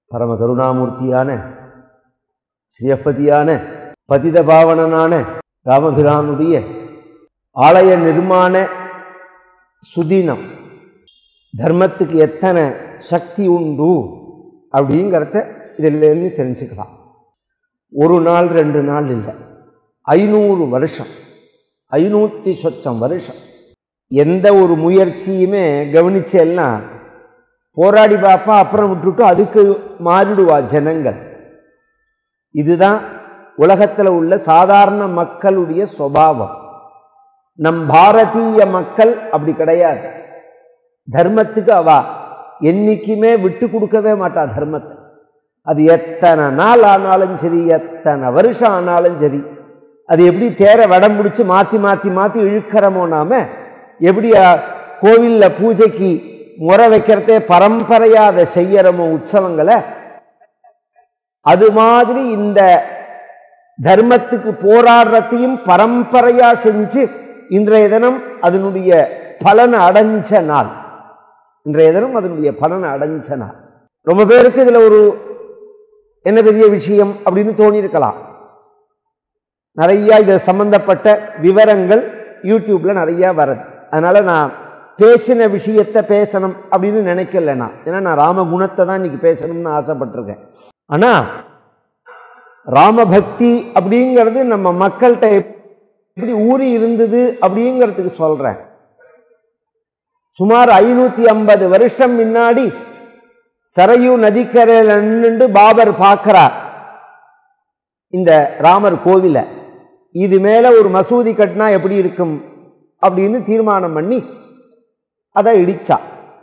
பரம கருணாமூர்த்தியான ஸ்ரீயப்பதியான பதித பாவனனான ராமபிரானுடைய ஆலய நிர்மாண சுதினம் தர்மத்துக்கு எத்தனை சக்தி உண்டு அப்படிங்கிறத இதிலேருந்து தெரிஞ்சுக்கலாம் ஒரு நாள் ரெண்டு நாள் இல்லை ஐநூறு வருஷம் ஐநூற்றி சொச்சம் வருஷம் எந்த ஒரு முயற்சியுமே கவனிச்சேன்னா போராடி பார்ப்பா அப்புறம் விட்டுட்டு அதுக்கு மாறிடுவா ஜனங்கள் இதுதான் உலகத்தில் உள்ள சாதாரண மக்களுடைய சுபாவம் நம் பாரதிய மக்கள் அப்படி கிடையாது தர்மத்துக்கு அவா என்னைக்குமே விட்டு கொடுக்கவே மாட்டா தர்மத்தை அது எத்தனை நாள் ஆனாலும் சரி எத்தனை வருஷம் ஆனாலும் சரி அது எப்படி தேர வடம் பிடிச்சி மாற்றி மாற்றி மாற்றி இழுக்கிறமோ நாம எப்படி கோவிலில் பூஜைக்கு முறை வைக்கிறதே பரம்பரையாக அதை செய்யறமோ உற்சவங்களை அது மாதிரி இந்த தர்மத்துக்கு போராடுறதையும் பரம்பரையா செஞ்சு இன்றைய தினம் அதனுடைய பலனை அடைஞ்ச நாள் இன்றைய தினம் அதனுடைய பலனை அடைஞ்ச நாள் ரொம்ப பேருக்கு இதில் ஒரு என்ன பெரிய விஷயம் அப்படின்னு தோணியிருக்கலாம் நிறையா இதில் சம்பந்தப்பட்ட விவரங்கள் யூடியூப்பில் நிறையா வருது அதனால் நான் பேசின விஷயத்தை பேசணும் அப்படின்னு நினைக்கல நான் ஏன்னா நான் ராமகுணத்தை தான் இன்னைக்கு பேசணும்னு ஆசைப்பட்டிருக்கேன் ஆனால் ராமபக்தி அப்படிங்கிறது நம்ம மக்கள்கிட்ட எப்படி ஊறி இருந்தது அப்படிங்கிறதுக்கு சொல்கிறேன் சுமார் ஐநூற்றி ஐம்பது வருஷம் முன்னாடி சரையு நதிக்கரையில் நின்று பாபர் பார்க்கிறார் இந்த ராமர் கோவிலை இது மேலே ஒரு மசூதி கட்டினா எப்படி இருக்கும் அப்படின்னு தீர்மானம் பண்ணி அதை இடிச்சா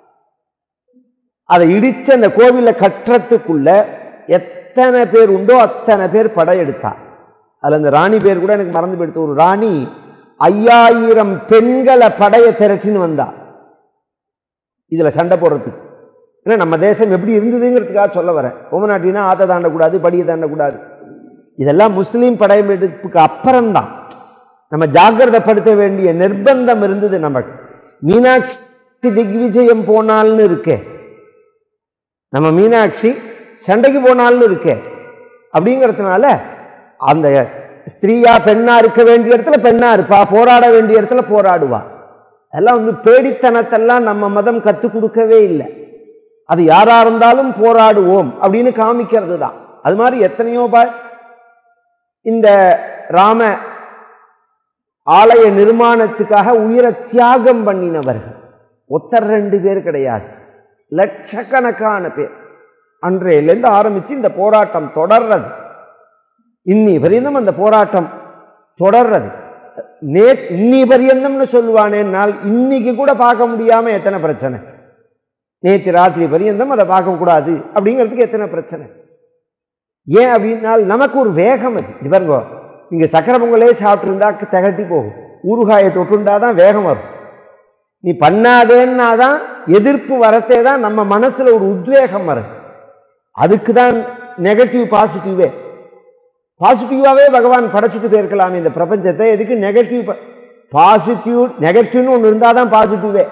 அதை இடிச்ச அந்த கோவிலை கட்டுறதுக்குள்ள எத்தனை பேர் உண்டோ அத்தனை பேர் படையெடுத்தா அதில் அந்த ராணி பேர் கூட எனக்கு மறந்து போயிடுத்து ஒரு ராணி ஐயாயிரம் பெண்களை படைய திரட்டின்னு வந்தா இதில் சண்டை போடுறதுக்கு ஏன்னா நம்ம தேசம் எப்படி இருந்ததுங்கிறதுக்காக சொல்ல வரேன் ஓமநாட்டினா ஆத்த தாண்டக்கூடாது படியை தாண்டக்கூடாது இதெல்லாம் முஸ்லீம் படையெடுப்புக்கு அப்புறம்தான் நம்ம ஜாகிரதைப்படுத்த வேண்டிய நிர்பந்தம் இருந்தது நமக்கு மீனாட்சி திக்விஜயம் போனால்னு இருக்கே நம்ம மீனாட்சி சண்டைக்கு போனால்னு இருக்கே அப்படிங்கிறதுனால அந்த ஸ்திரீயா பெண்ணா இருக்க வேண்டிய இடத்துல பெண்ணா இருப்பா போராட வேண்டிய இடத்துல போராடுவா அதெல்லாம் வந்து பேடித்தனத்தெல்லாம் நம்ம மதம் கற்றுக் கொடுக்கவே இல்லை அது யாரா இருந்தாலும் போராடுவோம் அப்படின்னு காமிக்கிறது தான் அது மாதிரி எத்தனையோ பா இந்த ராம ஆலய நிர்மாணத்துக்காக உயிரை தியாகம் பண்ணினவர்கள் ஒத்தர் ரெண்டு பேர் கிடையாது லட்சக்கணக்கான பேர் அன்றையிலேருந்து ஆரம்பித்து இந்த போராட்டம் தொடர்றது இன்னி பரியந்தம் அந்த போராட்டம் தொடர்றது நே இன்னி பரியந்தம்னு சொல்லுவானேனால் இன்னைக்கு கூட பார்க்க முடியாமல் எத்தனை பிரச்சனை நேற்று ராத்திரி பரியந்தம் அதை பார்க்கக்கூடாது அப்படிங்கிறதுக்கு எத்தனை பிரச்சனை ஏன் அப்படின்னால் நமக்கு ஒரு வேகம் அது இது பாருங்க நீங்கள் சக்கரை பொங்கலே சாப்பிட்ருந்தா திகட்டி போகும் ஊறுகாயை தொட்டுண்டா தான் வேகம் வரும் நீ பண்ணாதேன்னா தான் எதிர்ப்பு வரத்தே தான் நம்ம மனசில் ஒரு உத்வேகம் வரும் அதுக்கு தான் நெகட்டிவ் பாசிட்டிவே பாசிட்டிவாகவே பகவான் படைச்சிட்டு போயிருக்கலாமே இந்த பிரபஞ்சத்தை எதுக்கு நெகட்டிவ் பாசிட்டிவ் நெகட்டிவ்னு ஒன்று இருந்தால் தான் பாசிட்டிவே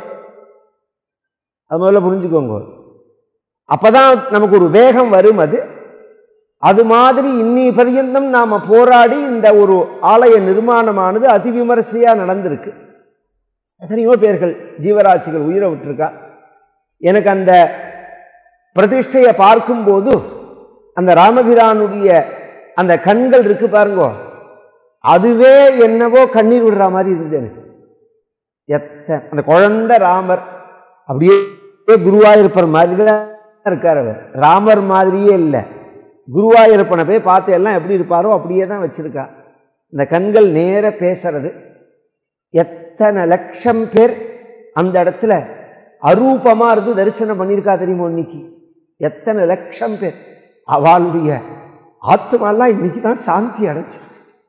அது முதல்ல புரிஞ்சுக்கோங்க அப்பதான் நமக்கு ஒரு வேகம் வரும் அது அது மாதிரி இன்னி பரியந்தம் நாம் போராடி இந்த ஒரு ஆலய நிர்மாணமானது அதிவிமரிசையாக நடந்திருக்கு எத்தனையோ பேர்கள் ஜீவராசிகள் உயிரை விட்டுருக்கா எனக்கு அந்த பிரதிஷ்டையை பார்க்கும்போது அந்த ராமபிரானுடைய அந்த கண்கள் இருக்கு பாருங்க அதுவே என்னவோ கண்ணீர் விடுற மாதிரி இருந்தது எனக்கு எத்த அந்த குழந்தை ராமர் அப்படியே குருவாயிருப்பர் மாதிரி தான் இருக்கார் அவர் ராமர் மாதிரியே இல்லை குருவாயிருப்பனை போய் பார்த்து எல்லாம் எப்படி இருப்பாரோ அப்படியே தான் வச்சிருக்கா இந்த கண்கள் நேர பேசுறது எத்தனை லட்சம் பேர் அந்த இடத்துல அரூபமாக இருந்து தரிசனம் பண்ணியிருக்கா தெரியுமோ இன்னைக்கு எத்தனை லட்சம் பேர் அவளுடைய ஆத்மாலாம் இன்னைக்கு தான் சாந்தி அடைஞ்சிருக்கு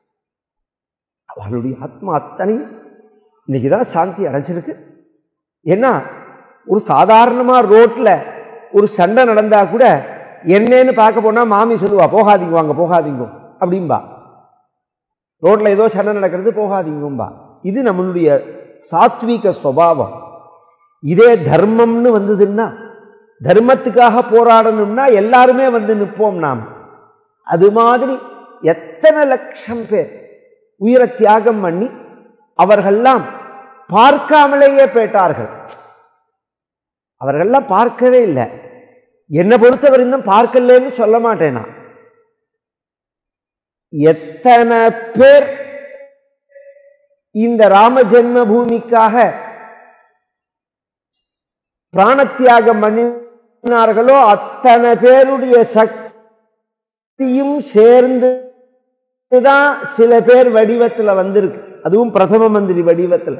அவளுடைய ஆத்மா அத்தனை இன்னைக்கு தான் சாந்தி அடைஞ்சிருக்கு ஏன்னா ஒரு சாதாரணமாக ரோட்டில் ஒரு சண்டை நடந்தால் கூட என்னன்னு பார்க்க போனால் மாமி சொல்லுவா போகாதீங்க வாங்க போகாதீங்க அப்படிம்பா ரோட்டில் ஏதோ சண்டை நடக்கிறது போகாதீங்கம்பா இது நம்மளுடைய சாத்வீக சுவாவம் இதே தர்மம்னு வந்ததுன்னா தர்மத்துக்காக போராடணும்னா எல்லாருமே வந்து நிற்போம் நாம் அது மாதிரி எத்தனை லட்சம் பேர் உயிரை தியாகம் பண்ணி அவர்கள்லாம் பார்க்காமலேயே போயிட்டார்கள் அவர்கள்லாம் பார்க்கவே இல்லை என்னை பொறுத்தவரைக்கும் பார்க்கலன்னு சொல்ல மாட்டேன் நான் எத்தனை பேர் இந்த ராம ஜென்ம பூமிக்காக பிராணத்தியாகம் பண்ணினார்களோ அத்தனை பேருடைய சக்தியும் சேர்ந்து தான் சில பேர் வடிவத்தில் வந்திருக்கு அதுவும் பிரதம மந்திரி வடிவத்தில்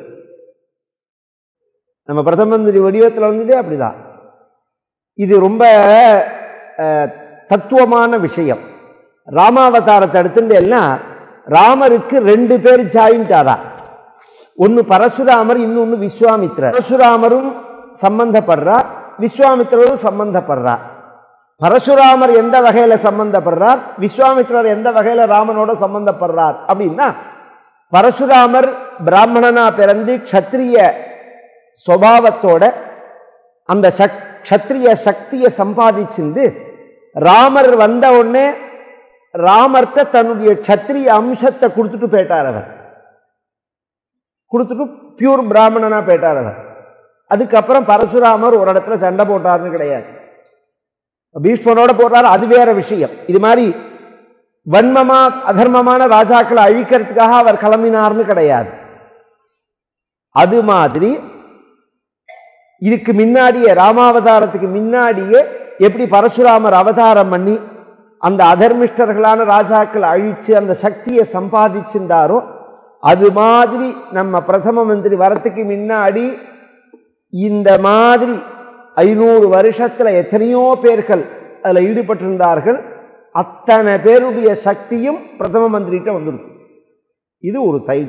நம்ம பிரதம மந்திரி வடிவத்தில் வந்துட்டே அப்படிதான் இது ரொம்ப அஹ், தத்துவமான விஷயம் ராமாவதாரத்தை எடுத்துட்டேன்னா ராமருக்கு ரெண்டு பேர் ஜாயிண்ட் ஆறா ஒன்று பரசுராமர் இன்னொன்று விஸ்வாமித்ரர் பரசுராமரும் சம்பந்தப்படுறார் விஸ்வாமித்திரரும் சம்பந்தப்படுறார் பரசுராமர் எந்த வகையில் சம்பந்தப்படுறார் விஸ்வாமித்ரர் எந்த வகையில் ராமனோட சம்பந்தப்படுறார் அப்படின்னா பரசுராமர் பிராமணனா பிறந்து க்ஷத்ரிய சுவாவத்தோட அந்த சக் க்ஷத்ரிய சக்தியை சம்பாதிச்சிருந்து ராமர் வந்த உடனே ராமர்கிட்ட தன்னுடைய க்ஷத்ரிய அம்சத்தை கொடுத்துட்டு போயிட்டார் அவர் கொடுத்துட்டு பியூர் பிராமணனா போயிட்டார் அவர் அதுக்கப்புறம் பரசுராமர் ஒரு இடத்துல சண்டை போட்டார்னு கிடையாது பீஷ்மனோட போடுறாரு அது வேற விஷயம் இது மாதிரி வன்மமா அதர்மமான ராஜாக்களை அழிக்கிறதுக்காக அவர் கிளம்பினார்னு கிடையாது அது மாதிரி இதுக்கு முன்னாடியே ராமாவதாரத்துக்கு முன்னாடியே எப்படி பரசுராமர் அவதாரம் பண்ணி அந்த அதர்மிஷ்டர்களான ராஜாக்களை அழிச்சு அந்த சக்தியை சம்பாதிச்சிருந்தாரோ அது மாதிரி நம்ம பிரதம மந்திரி வரத்துக்கு முன்னாடி இந்த மாதிரி ஐநூறு வருஷத்துல எத்தனையோ பேர்கள் அதில் ஈடுபட்டிருந்தார்கள் அத்தனை பேருடைய சக்தியும் பிரதம மந்திரிகிட்ட வந்துருக்கு இது ஒரு சைடு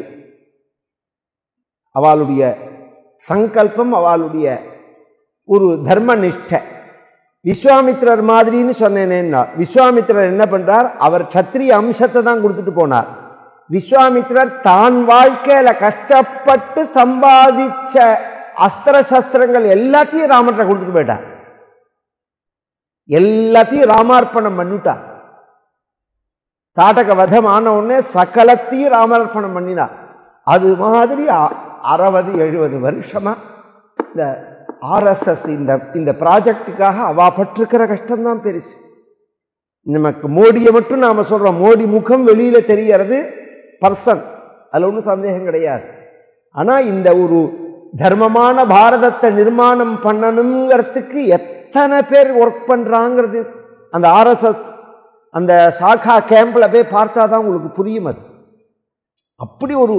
அவளுடைய சங்கல்பம் அவளுடைய ஒரு தர்ம நிஷ்டை விஸ்வாமித்திரர் மாதிரின்னு சொன்னேனேன்னா விஸ்வாமித்திரர் என்ன பண்றார் அவர் சத்திரிய அம்சத்தை தான் கொடுத்துட்டு போனார் விஸ்வாமித்திரர் தான் வாழ்க்கையில கஷ்டப்பட்டு சம்பாதிச்ச அஸ்திர சஸ்திரங்கள் எல்லாத்தையும் ராமர்கிட்ட கொடுத்துட்டு போயிட்டார் எல்லாத்தையும் ராமார்ப்பணம் பண்ணிட்டார் தாட்டக வதம் ஆன உடனே சகலத்தையும் ராமார்ப்பணம் பண்ணினார் அது மாதிரி அ- அறுபது எழுபது வருஷமா இந்த ஆர்எஸ்எஸ் இந்த இந்த ப்ராஜெக்டுக்காக அவா பட்டிருக்கிற கஷ்டம்தான் பெருசு நமக்கு மோடியை மட்டும் நாம் சொல்கிறோம் மோடி முகம் வெளியில் தெரியறது பர்சன் அதில் ஒன்றும் சந்தேகம் கிடையாது ஆனால் இந்த ஒரு தர்மமான பாரதத்தை நிர்மாணம் பண்ணணுங்கிறதுக்கு எத்தனை பேர் ஒர்க் பண்ணுறாங்கிறது அந்த ஆர்எஸ்எஸ் அந்த சாகா கேம்பில் போய் பார்த்தா தான் உங்களுக்கு புரியும் அது அப்படி ஒரு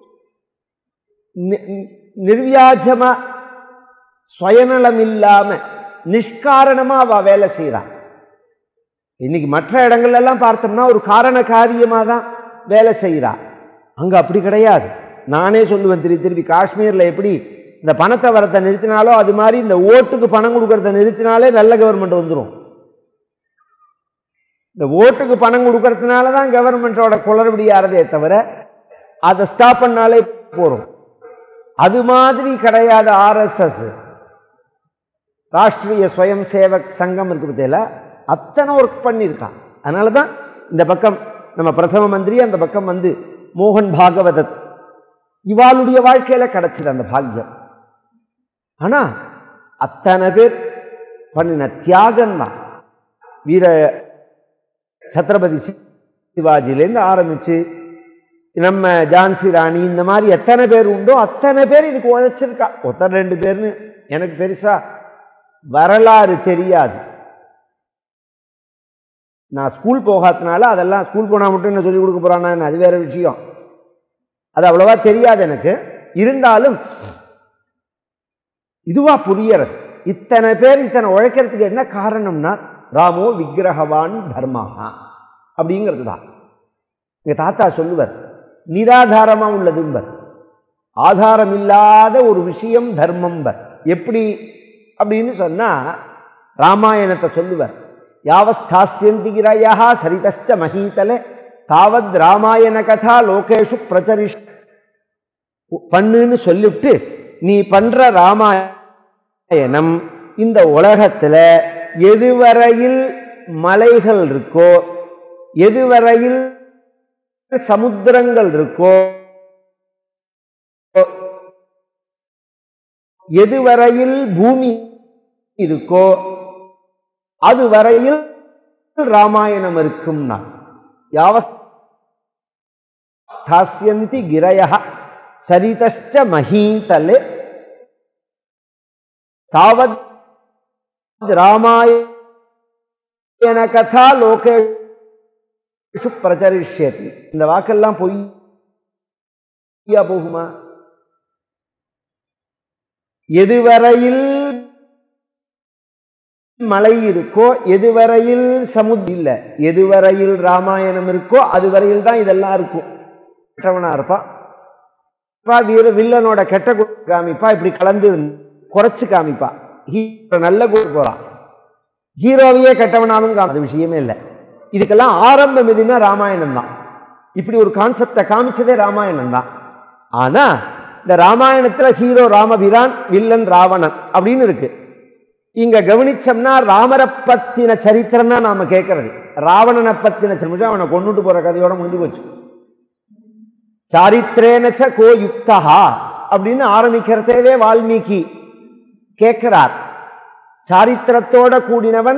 நி- நி- நிர்வியாஜமா சுயநலம் இல்லாம நிஷ்காரணமா அவ வேலை செய்றா இன்னைக்கு மற்ற இடங்கள்ல எல்லாம் பார்த்தோம்னா ஒரு காரண காரியமா தான் வேலை செய்றா அங்க அப்படி கிடையாது நானே சொல்லுவேன் திருப்பி திருப்பி காஷ்மீர்ல எப்படி இந்த பணத்தை வரத்தை நிறுத்தினாலோ அது மாதிரி இந்த ஓட்டுக்கு பணம் கொடுக்கறத நிறுத்தினாலே நல்ல கவர்மெண்ட் வந்துடும் இந்த ஓட்டுக்கு பணம் கொடுக்கறதுனால தான் கவர்மெண்ட்டோட குளறுபடி ஆறதே தவிர அதை ஸ்டாப் பண்ணாலே போகிறோம் அது மாதிரி கிடையாது ஆர்எஸ்எஸ் ராஷ்ட்ரிய ஸ்வயம் சேவக் சங்கம் இருக்கு பத்தியில அத்தனை ஒர்க் பண்ணியிருக்கான் அதனால தான் இந்த பக்கம் நம்ம பிரதம மந்திரி அந்த பக்கம் வந்து மோகன் பாகவதத் இவாளுடைய வாழ்க்கையில கிடைச்சது அந்த பாக்கியம் ஆனா அத்தனை பேர் பண்ணின தியாகம் தான் வீர சத்ரபதி சிவாஜிலேருந்து ஆரம்பிச்சு நம்ம ஜான்சி ராணி இந்த மாதிரி எத்தனை பேர் உண்டோ அத்தனை பேர் இதுக்கு உழைச்சிருக்கா ஒருத்தர் ரெண்டு பேர்னு எனக்கு பெருசா வரலாறு தெரியாது நான் ஸ்கூல் போகாதனால அதெல்லாம் ஸ்கூல் போனால் மட்டும் என்ன சொல்லிக் கொடுக்க போகிறான்னு அது வேற விஷயம் அது அவ்வளவா தெரியாது எனக்கு இருந்தாலும் இதுவா புரியறது இத்தனை பேர் இத்தனை உழைக்கிறதுக்கு என்ன காரணம்னா ராமோ விக்கிரகவான் தர்மஹா அப்படிங்கிறது தான் எங்கள் தாத்தா சொல்லுவர் நிராதாரமா உள்ளதும்பர் ஆதாரம் இல்லாத ஒரு விஷயம் தர்மம்பர் எப்படி அப்படின்னு சொன்னா ராமாயணத்தை சொல்லுவர் யாவஸ்தாசியந்தி கிரயா சரிதஷ்ட மகீதலே தாவத் ராமாயண கதா லோகேஷு பிரச்சரிஷ் பண்ணுன்னு சொல்லிவிட்டு நீ பண்ற ராமாயணம் இந்த உலகத்துல எதுவரையில் மலைகள் இருக்கோ எதுவரையில் சமுத்திரங்கள் இருக்கோ எதுவரையில் பூமி இருக்கோ அதுவரையில் ராமாயணம் இருக்கும் நான் யாவஸ்தாஸ்யந்தி கிரய சரிதश्च மஹீதலே தாவத் ராமாயண கதா லோகேஷு பிரச்சரிஷ்யதி இந்த வாக்கெல்லாம் பொய்யா போகுமா எதுவரையில் மலை இருக்கோ எதுவரையில் சமுத் இல்ல எதுவரையில் ராமாயணம் இருக்கோ அதுவரையில் தான் இதெல்லாம் இருக்கும் கெட்டவனா இருப்பான் பா வீர வில்லனோட கெட்ட குணம் காமிப்பா இப்படி கலந்து குறைச்சு காமிப்பா ஹீரோ நல்ல குண போறான் ஹீரோவையே கெட்டவனாலும் காம அது விஷயமே இல்லை இதுக்கெல்லாம் ஆரம்பம் எதுன்னா ராமாயணம் தான் இப்படி ஒரு கான்செப்டை காமிச்சதே ராமாயணம் தான் ஆனா இந்த ராமாயணத்துல ஹீரோ ராமபிரான் வில்லன் ராவணன் அப்படின்னு இருக்கு இங்க கவனிச்சோம்னா ராமரை பத்தின சரித்திரம் தான் நாம கேட்கறது ராவணனை பத்தின சரித்திரம் அவனை கொண்டுட்டு போற கதையோட முடிஞ்சு போச்சு சாரித்ரேனச்ச கோ யுக்தா அப்படின்னு ஆரம்பிக்கிறதே வால்மீகி கேட்கிறார் சாரித்திரத்தோட கூடினவன்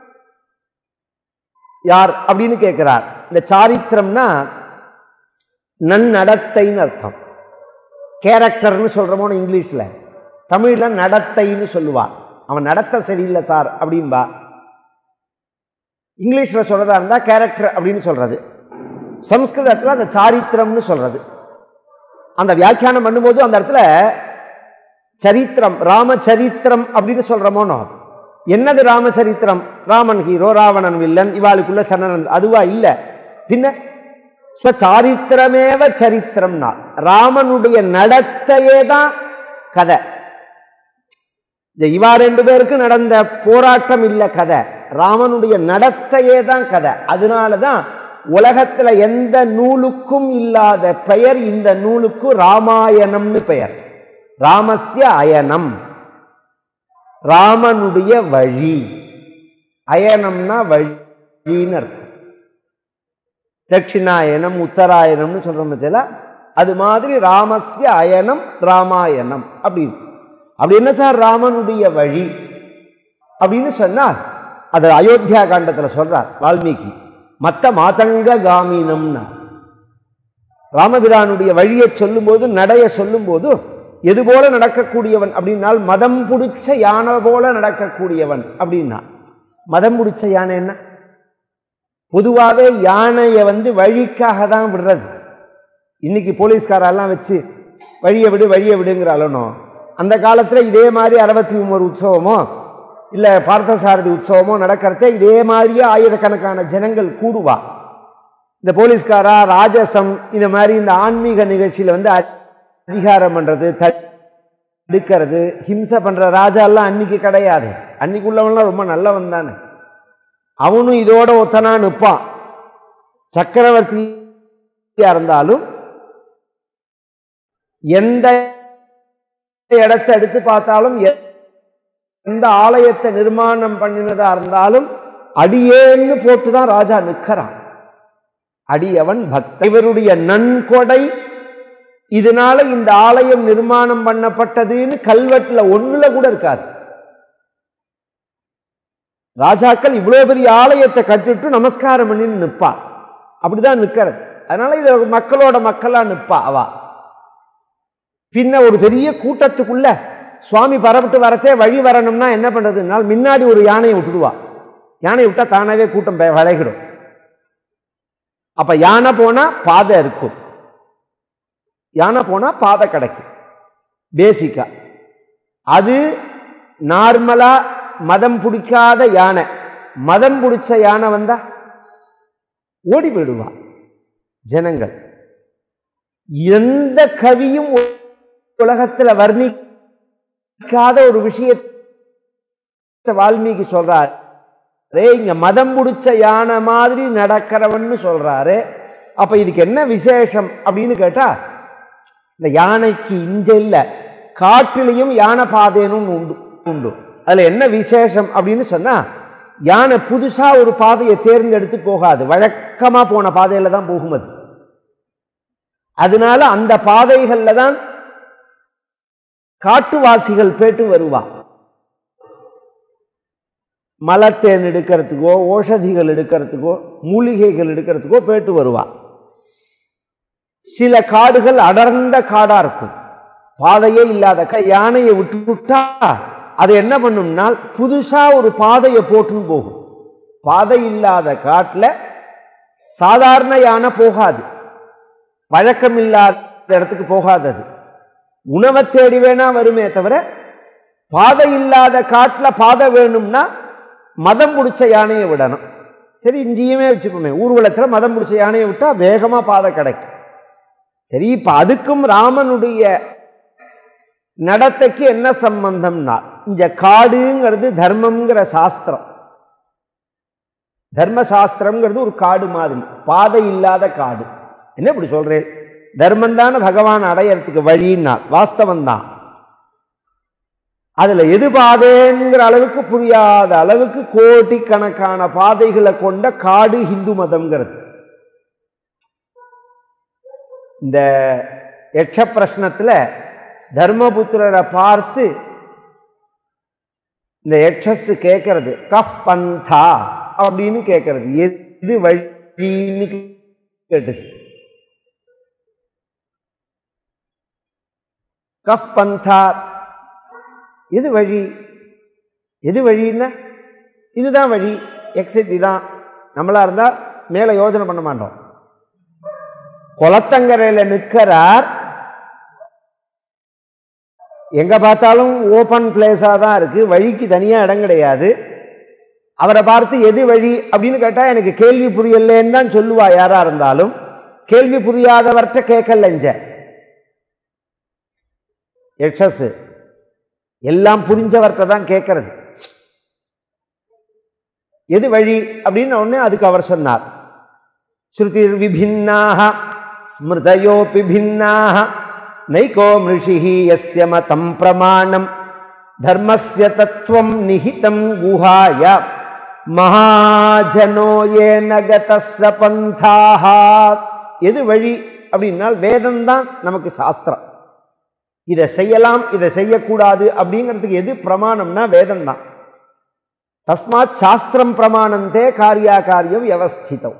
யார் அப்படின்னு கேட்கிறார் இந்த சாரித்திரம்னா நன்னடத்தைன்னு அர்த்தம் கேரக்டர்னு சொல்கிறோமோன்னு இங்கிலீஷில் தமிழில் நடத்தைன்னு சொல்லுவா அவன் நடத்த சரியில்லை சார் அப்படின்பா இங்கிலீஷில் சொல்கிறதா இருந்தால் கேரக்டர் அப்படின்னு சொல்கிறது சம்ஸ்கிருதத்தில் அந்த சாரித்திரம்னு சொல்கிறது அந்த வியாக்கியானம் பண்ணும்போது அந்த இடத்துல சரித்திரம் ராமச்சரித்திரம் அப்படின்னு சொல்கிறோமோனோ என்னது ராமச்சரித்திரம் ராமன் ஹீரோ ராவணன் வில்லன் இவாளுக்குள்ள சரணன் அதுவா இல்லை பின்ன ஸ்வச்சாரித்திரமேவ சரித்திரம்னா ராமனுடைய நடத்தையே தான் கதை இந்த இவா ரெண்டு பேருக்கு நடந்த போராட்டம் இல்லை கதை ராமனுடைய நடத்தையே தான் கதை அதனால தான் உலகத்துல எந்த நூலுக்கும் இல்லாத பெயர் இந்த நூலுக்கு ராமாயணம்னு பெயர் ராமஸ்ய அயனம் ராமனுடைய வழி அயனம்னா வழின்னு அர்த்தம் தட்சிணாயனம் உத்தராயணம்னு சொல்றோம் பத்தியில அது மாதிரி ராமஸ்ய அயனம் ராமாயணம் அப்படின்னு அப்படி என்ன சார் ராமனுடைய வழி அப்படின்னு சொன்னால் அது அயோத்தியா காண்டத்துல சொல்றார் வால்மீகி மத்த மாதங்க காமினம்னா ராமபிரானுடைய வழியை சொல்லும்போது நடைய சொல்லும்போது எது போல நடக்கக்கூடியவன் அப்படின்னால் மதம் பிடிச்ச யானை போல நடக்கக்கூடியவன் அப்படின்னா மதம் பிடிச்ச யானை என்ன பொதுவாகவே யானையை வந்து வழிக்காக தான் விடுறது இன்னைக்கு போலீஸ்காரெல்லாம் வச்சு வழியை விடு வழியை விடுங்கிறாலனோ அந்த காலத்தில் இதே மாதிரி அறுபத்தி ஒம்பது உற்சவமோ இல்லை பார்த்தசாரதி உற்சவமோ நடக்கிறதே இதே மாதிரியே ஆயிரக்கணக்கான ஜனங்கள் கூடுவா இந்த போலீஸ்காரா ராஜசம் இந்த மாதிரி இந்த ஆன்மீக நிகழ்ச்சியில் வந்து அதிகாரம் பண்ணுறது தடுக்கிறது ஹிம்சை பண்ணுற ராஜாலாம் அன்னைக்கு கிடையாது அன்னைக்கு உள்ளவன்லாம் ரொம்ப நல்லவன் தானே அவனும் இதோட ஒத்தனா நிற்பான் சக்கரவர்த்தியா இருந்தாலும் எந்த இடத்தை எடுத்து பார்த்தாலும் எ- எந்த ஆலயத்தை நிர்மாணம் பண்ணினதா இருந்தாலும் அடியேன்னு போட்டுதான் ராஜா நிற்கிறான் அடியவன் பக்த இவருடைய நன்கொடை இதனால இந்த ஆலயம் நிர்மாணம் பண்ணப்பட்டதுன்னு கல்வெட்டுல ஒண்ணுல கூட இருக்காது ராஜாக்கள் இவ்வளவு பெரிய ஆலயத்தை கட்டிட்டு நமஸ்காரம் பண்ணி நிற்பா அப்படிதான் நிற்கிறது அதனால இது மக்களோட மக்களா நிற்பா அவா பின்ன ஒரு பெரிய கூட்டத்துக்குள்ள சுவாமி பரப்பிட்டு வரத்தே வழி வரணும்னா என்ன பண்றதுனால் முன்னாடி ஒரு யானையை விட்டுடுவா யானை விட்டா தானாவே கூட்டம் ப- விலகிடும் அப்ப யானை போனா பாதை இருக்கும் யானை போனா பாதை கிடைக்கும் பேசிக்கா அது நார்மலா மதம் பிடிக்காத யானை மதம் பிடிச்ச யானை வந்தா ஓடி போயிடுவா ஜனங்கள் எந்த கவியும் உ- உலகத்துல வர்ணிக்காத ஒரு விஷயத்தை வால்மீகி சொல்றார் ரே இங்க மதம் பிடிச்ச யானை மாதிரி நடக்கிறவன்னு சொல்றாரு அப்ப இதுக்கு என்ன விசேஷம் அப்படின்னு கேட்டா இந்த யானைக்கு இங்க இல்ல காட்டிலையும் யானை பாதைன்னு உண்டு உண்டு அதில் என்ன விசேஷம் அப்படின்னு சொன்னால் யானை புதுசாக ஒரு பாதையை தேர்ந்தெடுத்து போகாது வழக்கமாக போன பாதையில் தான் போகும் அது அதனால அந்த பாதைகளில் தான் காட்டுவாசிகள் பேட்டு வருவா மலத்தேன் எடுக்கிறதுக்கோ ஓஷதிகள் எடுக்கிறதுக்கோ மூலிகைகள் எடுக்கிறதுக்கோ பேட்டு வருவா சில காடுகள் அடர்ந்த காடா இருக்கும் பாதையே இல்லாத க- யானையை விட்டு விட்டா அது என்ன பண்ணும்னா புதுசா ஒரு பாதையை போட்டுன்னு போகும் பாதை இல்லாத காட்டில் சாதாரண யானை போகாது வழக்கம் இல்லாத இடத்துக்கு போகாது அது உணவை தேடி வேணா வருமே தவிர பாதை இல்லாத காட்டில் பாதை வேணும்னா மதம் பிடிச்ச யானையை விடணும் சரி இங்கேயுமே வச்சுப்போமே ஊர்வலத்தில் மதம் பிடிச்ச யானையை விட்டால் வேகமாக பாதை கிடைக்கும் சரி இப்போ அதுக்கும் ராமனுடைய நடத்தைக்கு என்ன சம்பந்தம்னா இந்த காடுங்கிறது தர்மம்ங்கிற சாஸ்திரம் தர்ம சாஸ்திரம்ங்கிறது ஒரு காடு மாதிரி பாதை இல்லாத காடு என்ன இப்படி சொல்றேன் தர்மம் தானே பகவான் அடையறதுக்கு வழின்னா வாஸ்தவம் தான் அதுல எது பாதைங்கிற அளவுக்கு புரியாத அளவுக்கு கோடிக்கணக்கான பாதைகளை கொண்ட காடு இந்து மதம்ங்கிறது இந்த யட்ச பிரஷ்னத்துல தர்மபுத்திரரை பார்த்து இந்த யட்சஸ் கேட்கறது கஃப் பந்தா அப்படின்னு கேட்கறது எது வழின்னு கேட்டது கஃப் பந்தா எது வழி எது வழின்னா இதுதான் வழி எக்ஸிட் இதான் நம்மளா இருந்தா மேலே யோஜனை பண்ண மாட்டோம் குளத்தங்கரையில் நிற்கிறார் எங்க பார்த்தாலும் ஓப்பன் பிளேஸாக தான் இருக்கு வழிக்கு தனியாக இடம் கிடையாது அவரை பார்த்து எது வழி அப்படின்னு கேட்டால் எனக்கு கேள்வி புரியலேன்னு தான் சொல்லுவா யாரா இருந்தாலும் கேள்வி புரியாதவர்கிட்ட கேட்கலஞ்ச எக்ஸஸ் எல்லாம் புரிஞ்சவர்கிட்ட தான் கேட்கறது எது வழி அப்படின்னு உடனே அதுக்கு அவர் சொன்னார் ஸ்ருதிர் விபின்னாக ஸ்மிருதயோபி பின்னாக நைகோ மிருஷிஹி யஸ்ய மதம் பிரமாணம் தர்மஸ்ய தத்துவம் நிஹிதம் குஹாய மகாஜனோ ஏன கதஸ்ஸ பந்தாக எது வழி அப்படின்னால் வேதம்தான் நமக்கு சாஸ்திரம் இதை செய்யலாம் இதை செய்யக்கூடாது அப்படிங்கிறதுக்கு எது பிரமாணம்னா வேதம் தான் தஸ்மாத் சாஸ்திரம் பிரமாணந்தே காரியா காரியம் வியவஸ்திதம்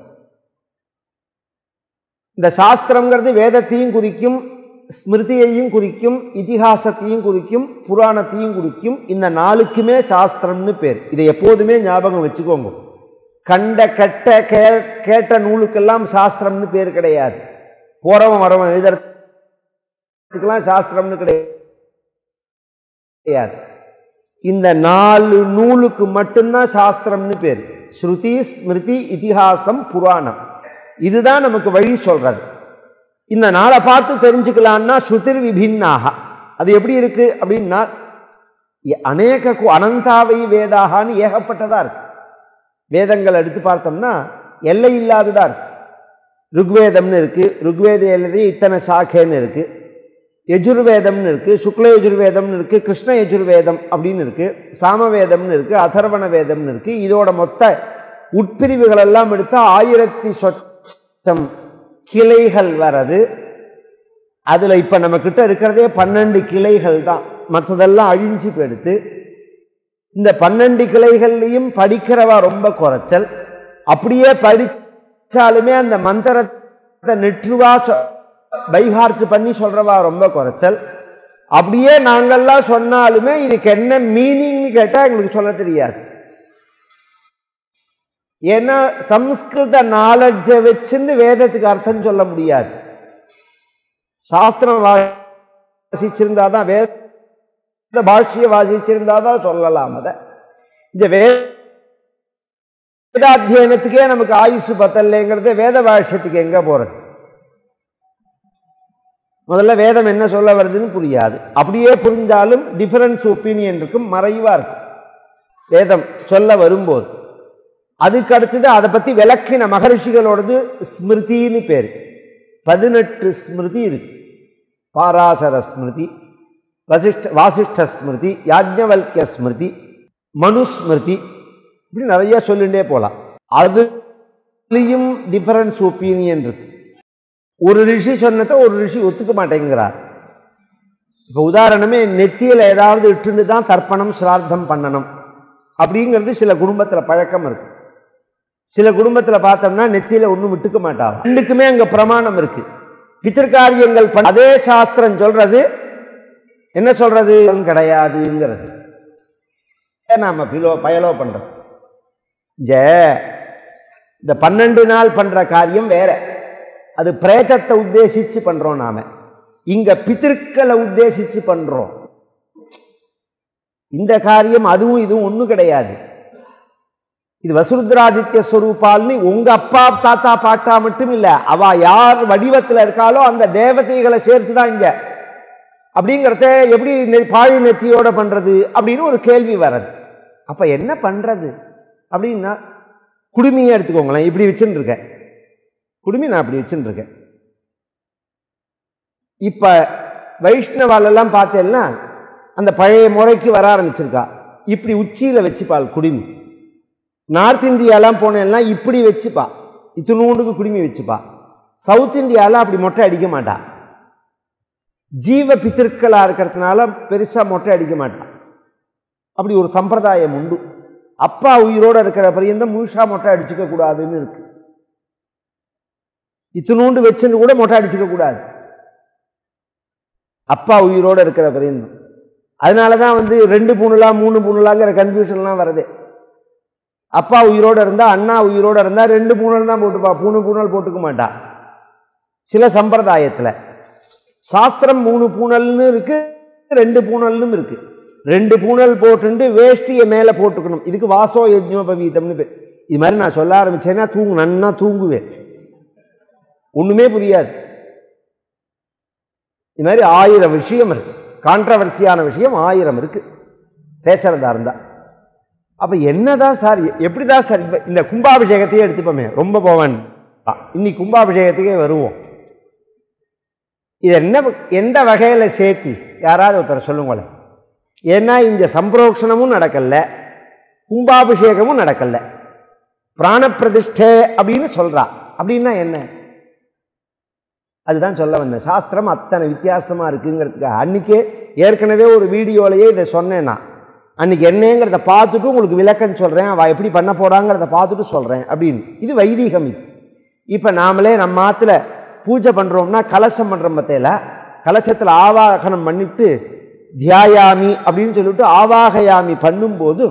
இந்த சாஸ்திரங்கிறது வேதத்தையும் குறிக்கும் ஸ்மிருதியையும் குறிக்கும் இதிகாசத்தையும் குறிக்கும் புராணத்தையும் குறிக்கும் இந்த நாளுக்குமே சாஸ்திரம்னு பேர் இதை எப்போதுமே ஞாபகம் வச்சுக்கோங்க கண்ட கட்ட கே கேட்ட நூலுக்கெல்லாம் சாஸ்திரம்னு பேர் கிடையாது போறவன் வரவன் எழுதுறதுக்கெல்லாம் சாஸ்திரம்னு கிடையாது இந்த நாலு நூலுக்கு மட்டும்தான் சாஸ்திரம்னு பேர் ஸ்ருதி ஸ்மிருதி இதிகாசம் புராணம் இதுதான் நமக்கு வழி சொல்றது இந்த நாளை பார்த்து தெரிஞ்சுக்கலான்னா ஸ்ருதிர் விபின்னாக அது எப்படி இருக்கு அப்படின்னா எ- அநேக கு- அனந்தாவை வேதாகான்னு ஏகப்பட்டதா இருக்கு வேதங்கள் எடுத்து பார்த்தோம்னா எல்லை இல்லாததா இருக்கு ருக்வேதம்னு இருக்கு ருக்வேத எல்லை இத்தனை சாக்கைன்னு இருக்கு யஜுர்வேதம்னு இருக்கு சுக்ல யஜுர்வேதம்னு இருக்கு கிருஷ்ண யஜுர்வேதம் அப்படின்னு இருக்கு சாமவேதம்னு இருக்கு அதர்வண வேதம்னு இருக்கு இதோட மொத்த உட்பிரிவுகள் எல்லாம் எடுத்தா ஆயிரத்தி சொச்சம் கிளைகள் வரது அதில் இப்போ நம்ம கிட்ட இருக்கிறதே பன்னெண்டு கிளைகள் தான் மற்றதெல்லாம் அழிஞ்சு போயிடுத்து இந்த பன்னெண்டு கிளைகள்லையும் படிக்கிறவா ரொம்ப குறைச்சல் அப்படியே படிச்சாலுமே அந்த மந்திரத்தை நெற்றுவா சொ பைஹார்ட் பண்ணி சொல்றவா ரொம்ப குறைச்சல் அப்படியே நாங்கள்லாம் சொன்னாலுமே இதுக்கு என்ன மீனிங்னு கேட்டால் எங்களுக்கு சொல்ல தெரியாது ஏன்னா சம்ஸ்கிருத நாலெட்ஜை வச்சிருந்து வேதத்துக்கு அர்த்தம் சொல்ல முடியாது சாஸ்திரம் வாசிச்சிருந்தா தான் வேத பாஷ்ய வாசிச்சிருந்தா தான் சொல்லலாம் அதை இந்த வேதாத்தியனத்துக்கே நமக்கு ஆயுசு பத்தலைங்கிறது வேத பாஷ்யத்துக்கு எங்க போறது முதல்ல வேதம் என்ன சொல்ல வருதுன்னு புரியாது அப்படியே புரிஞ்சாலும் டிஃபரன்ஸ் ஒப்பீனியன் இருக்கும் மறைவா இருக்கும் வேதம் சொல்ல வரும்போது அதுக்கு அடுத்தது அதை பத்தி விளக்கின மகரிஷிகளோடது ஸ்மிருதின்னு பேர் பதினெட்டு ஸ்மிருதி இருக்கு பாராசர ஸ்மிருதி வசிஷ்ட வாசிஷ்ட ஸ்மிருதி யாஜ்ஞவல்கிய ஸ்மிருதி மனுஸ்மிருதி இப்படி நிறைய சொல்லிகிட்டே போகலாம் அதுலேயும் டிஃபரன்ஸ் ஒப்பீனியன் இருக்கு ஒரு ரிஷி சொன்னதை ஒரு ரிஷி ஒத்துக்க மாட்டேங்கிறார் இப்போ உதாரணமே நெத்தியில் ஏதாவது இட்டுன்னு தான் தர்ப்பணம் சிரார்த்தம் பண்ணணும் அப்படிங்கிறது சில குடும்பத்தில் பழக்கம் இருக்கு சில குடும்பத்தில் பார்த்தோம்னா நெத்தியில் ஒன்றும் விட்டுக்க மாட்டாங்க ரெண்டுக்குமே அங்கே பிரமாணம் இருக்கு பித்திருக்காரியங்கள் பண்ண அதே சாஸ்திரம் சொல்றது என்ன சொல்றது கிடையாதுங்கிறது நாம ஃபிலோ ஃபயலோ பண்றோம் ஜ இந்த பன்னெண்டு நாள் பண்ற காரியம் வேற அது பிரேதத்தை உத்தேசிச்சு பண்றோம் நாம இங்க பித்திருக்களை உத்தேசிச்சு பண்றோம் இந்த காரியம் அதுவும் இதுவும் ஒன்றும் கிடையாது இது வசுருத்ராதித்ய ஸ்வரூபால்னு உங்க அப்பா தாத்தா பாட்டா மட்டும் இல்ல அவ யார் வடிவத்தில் இருக்காளோ அந்த தேவதைகளை சேர்த்து தான் இங்க அப்படிங்கிறத எப்படி நெ- பாழி நெத்தியோட பண்றது அப்படின்னு ஒரு கேள்வி வர்றது அப்ப என்ன பண்றது அப்படின்னா குடுமியை எடுத்துக்கோங்களேன் இப்படி வச்சுன்னு இருக்கேன் குடுமி நான் அப்படி வச்சுன்னு இருக்கேன் இப்ப வைஷ்ணவாலெல்லாம் பார்த்தேன்னா அந்த பழைய முறைக்கு வர ஆரம்பிச்சிருக்கா இப்படி உச்சியில வச்சுப்பாள் குடுமி நார்த் இந்தியாலாம் போனேன்னா இப்படி வச்சுப்பா இத்தினூண்டுக்கு குடுமி வச்சுப்பா சவுத் இந்தியாவில் அப்படி மொட்டை அடிக்க மாட்டா ஜீவ பித்திருக்களாக இருக்கிறதுனால பெருசாக மொட்டை அடிக்க மாட்டா அப்படி ஒரு சம்பிரதாயம் உண்டு அப்பா உயிரோடு இருக்கிற பரியந்தம் முழுசா மொட்டை அடிச்சுக்க கூடாதுன்னு இருக்கு இத்தினூண்டு வச்சுன்னு கூட மொட்டை அடிச்சுக்க கூடாது அப்பா உயிரோடு இருக்கிற பரியந்தம் அதனால தான் வந்து ரெண்டு பூணுலா மூணு பூணுலாங்கிற கன்ஃபியூஷன்லாம் வருது அப்பா உயிரோடு இருந்தால் அண்ணா உயிரோடு இருந்தால் ரெண்டு பூணல் தான் போட்டுப்பா பூணு பூணல் போட்டுக்க மாட்டா சில சம்பிரதாயத்தில் சாஸ்திரம் மூணு பூணல்னு இருக்கு ரெண்டு பூணல்னு இருக்கு ரெண்டு பூணல் போட்டுண்டு வேஷ்டியை மேலே போட்டுக்கணும் இதுக்கு வாசோ யஜ்னோபவீதம்னு பேர் இது மாதிரி நான் சொல்ல ஆரம்பிச்சேன்னா தூங்கு நன்னா தூங்குவேன் ஒன்றுமே புரியாது இது மாதிரி ஆயிரம் விஷயம் இருக்கு கான்ட்ரவர்சியான விஷயம் ஆயிரம் இருக்கு பேசுறதா இருந்தா அப்ப என்னதான் சார் எப்படி தான் சார் இப்ப இந்த கும்பாபிஷேகத்தையே எடுத்துப்போமே ரொம்ப போவேன் இன்னைக்கு கும்பாபிஷேகத்துக்கே வருவோம் இது என்ன எந்த வகையில் சேர்த்தி யாராவது ஒருத்தர் சொல்லுங்களேன் ஏன்னா இந்த சம்பிரோக்ஷணமும் நடக்கல கும்பாபிஷேகமும் நடக்கல பிராணப்பிரதிஷ்டை அப்படின்னு சொல்றா அப்படின்னா என்ன அதுதான் சொல்ல வந்தேன் சாஸ்திரம் அத்தனை வித்தியாசமாக இருக்குங்கிறதுக்காக அன்றைக்கே ஏற்கனவே ஒரு வீடியோலையே இதை சொன்னேன் நான் அன்றைக்கி என்னங்கிறத பார்த்துட்டு உங்களுக்கு விளக்கம் சொல்கிறேன் அவள் எப்படி பண்ண போகிறாங்கிறத பார்த்துட்டு சொல்கிறேன் அப்படின்னு இது வைதீகம் இது இப்போ நாமளே நம்ம ஆற்றுல பூஜை பண்ணுறோம்னா கலசம் பண்ணுறோம் பத்தையில் கலசத்தில் ஆவாகனம் பண்ணிவிட்டு தியாயாமி அப்படின்னு சொல்லிட்டு ஆவாகயாமி பண்ணும்போது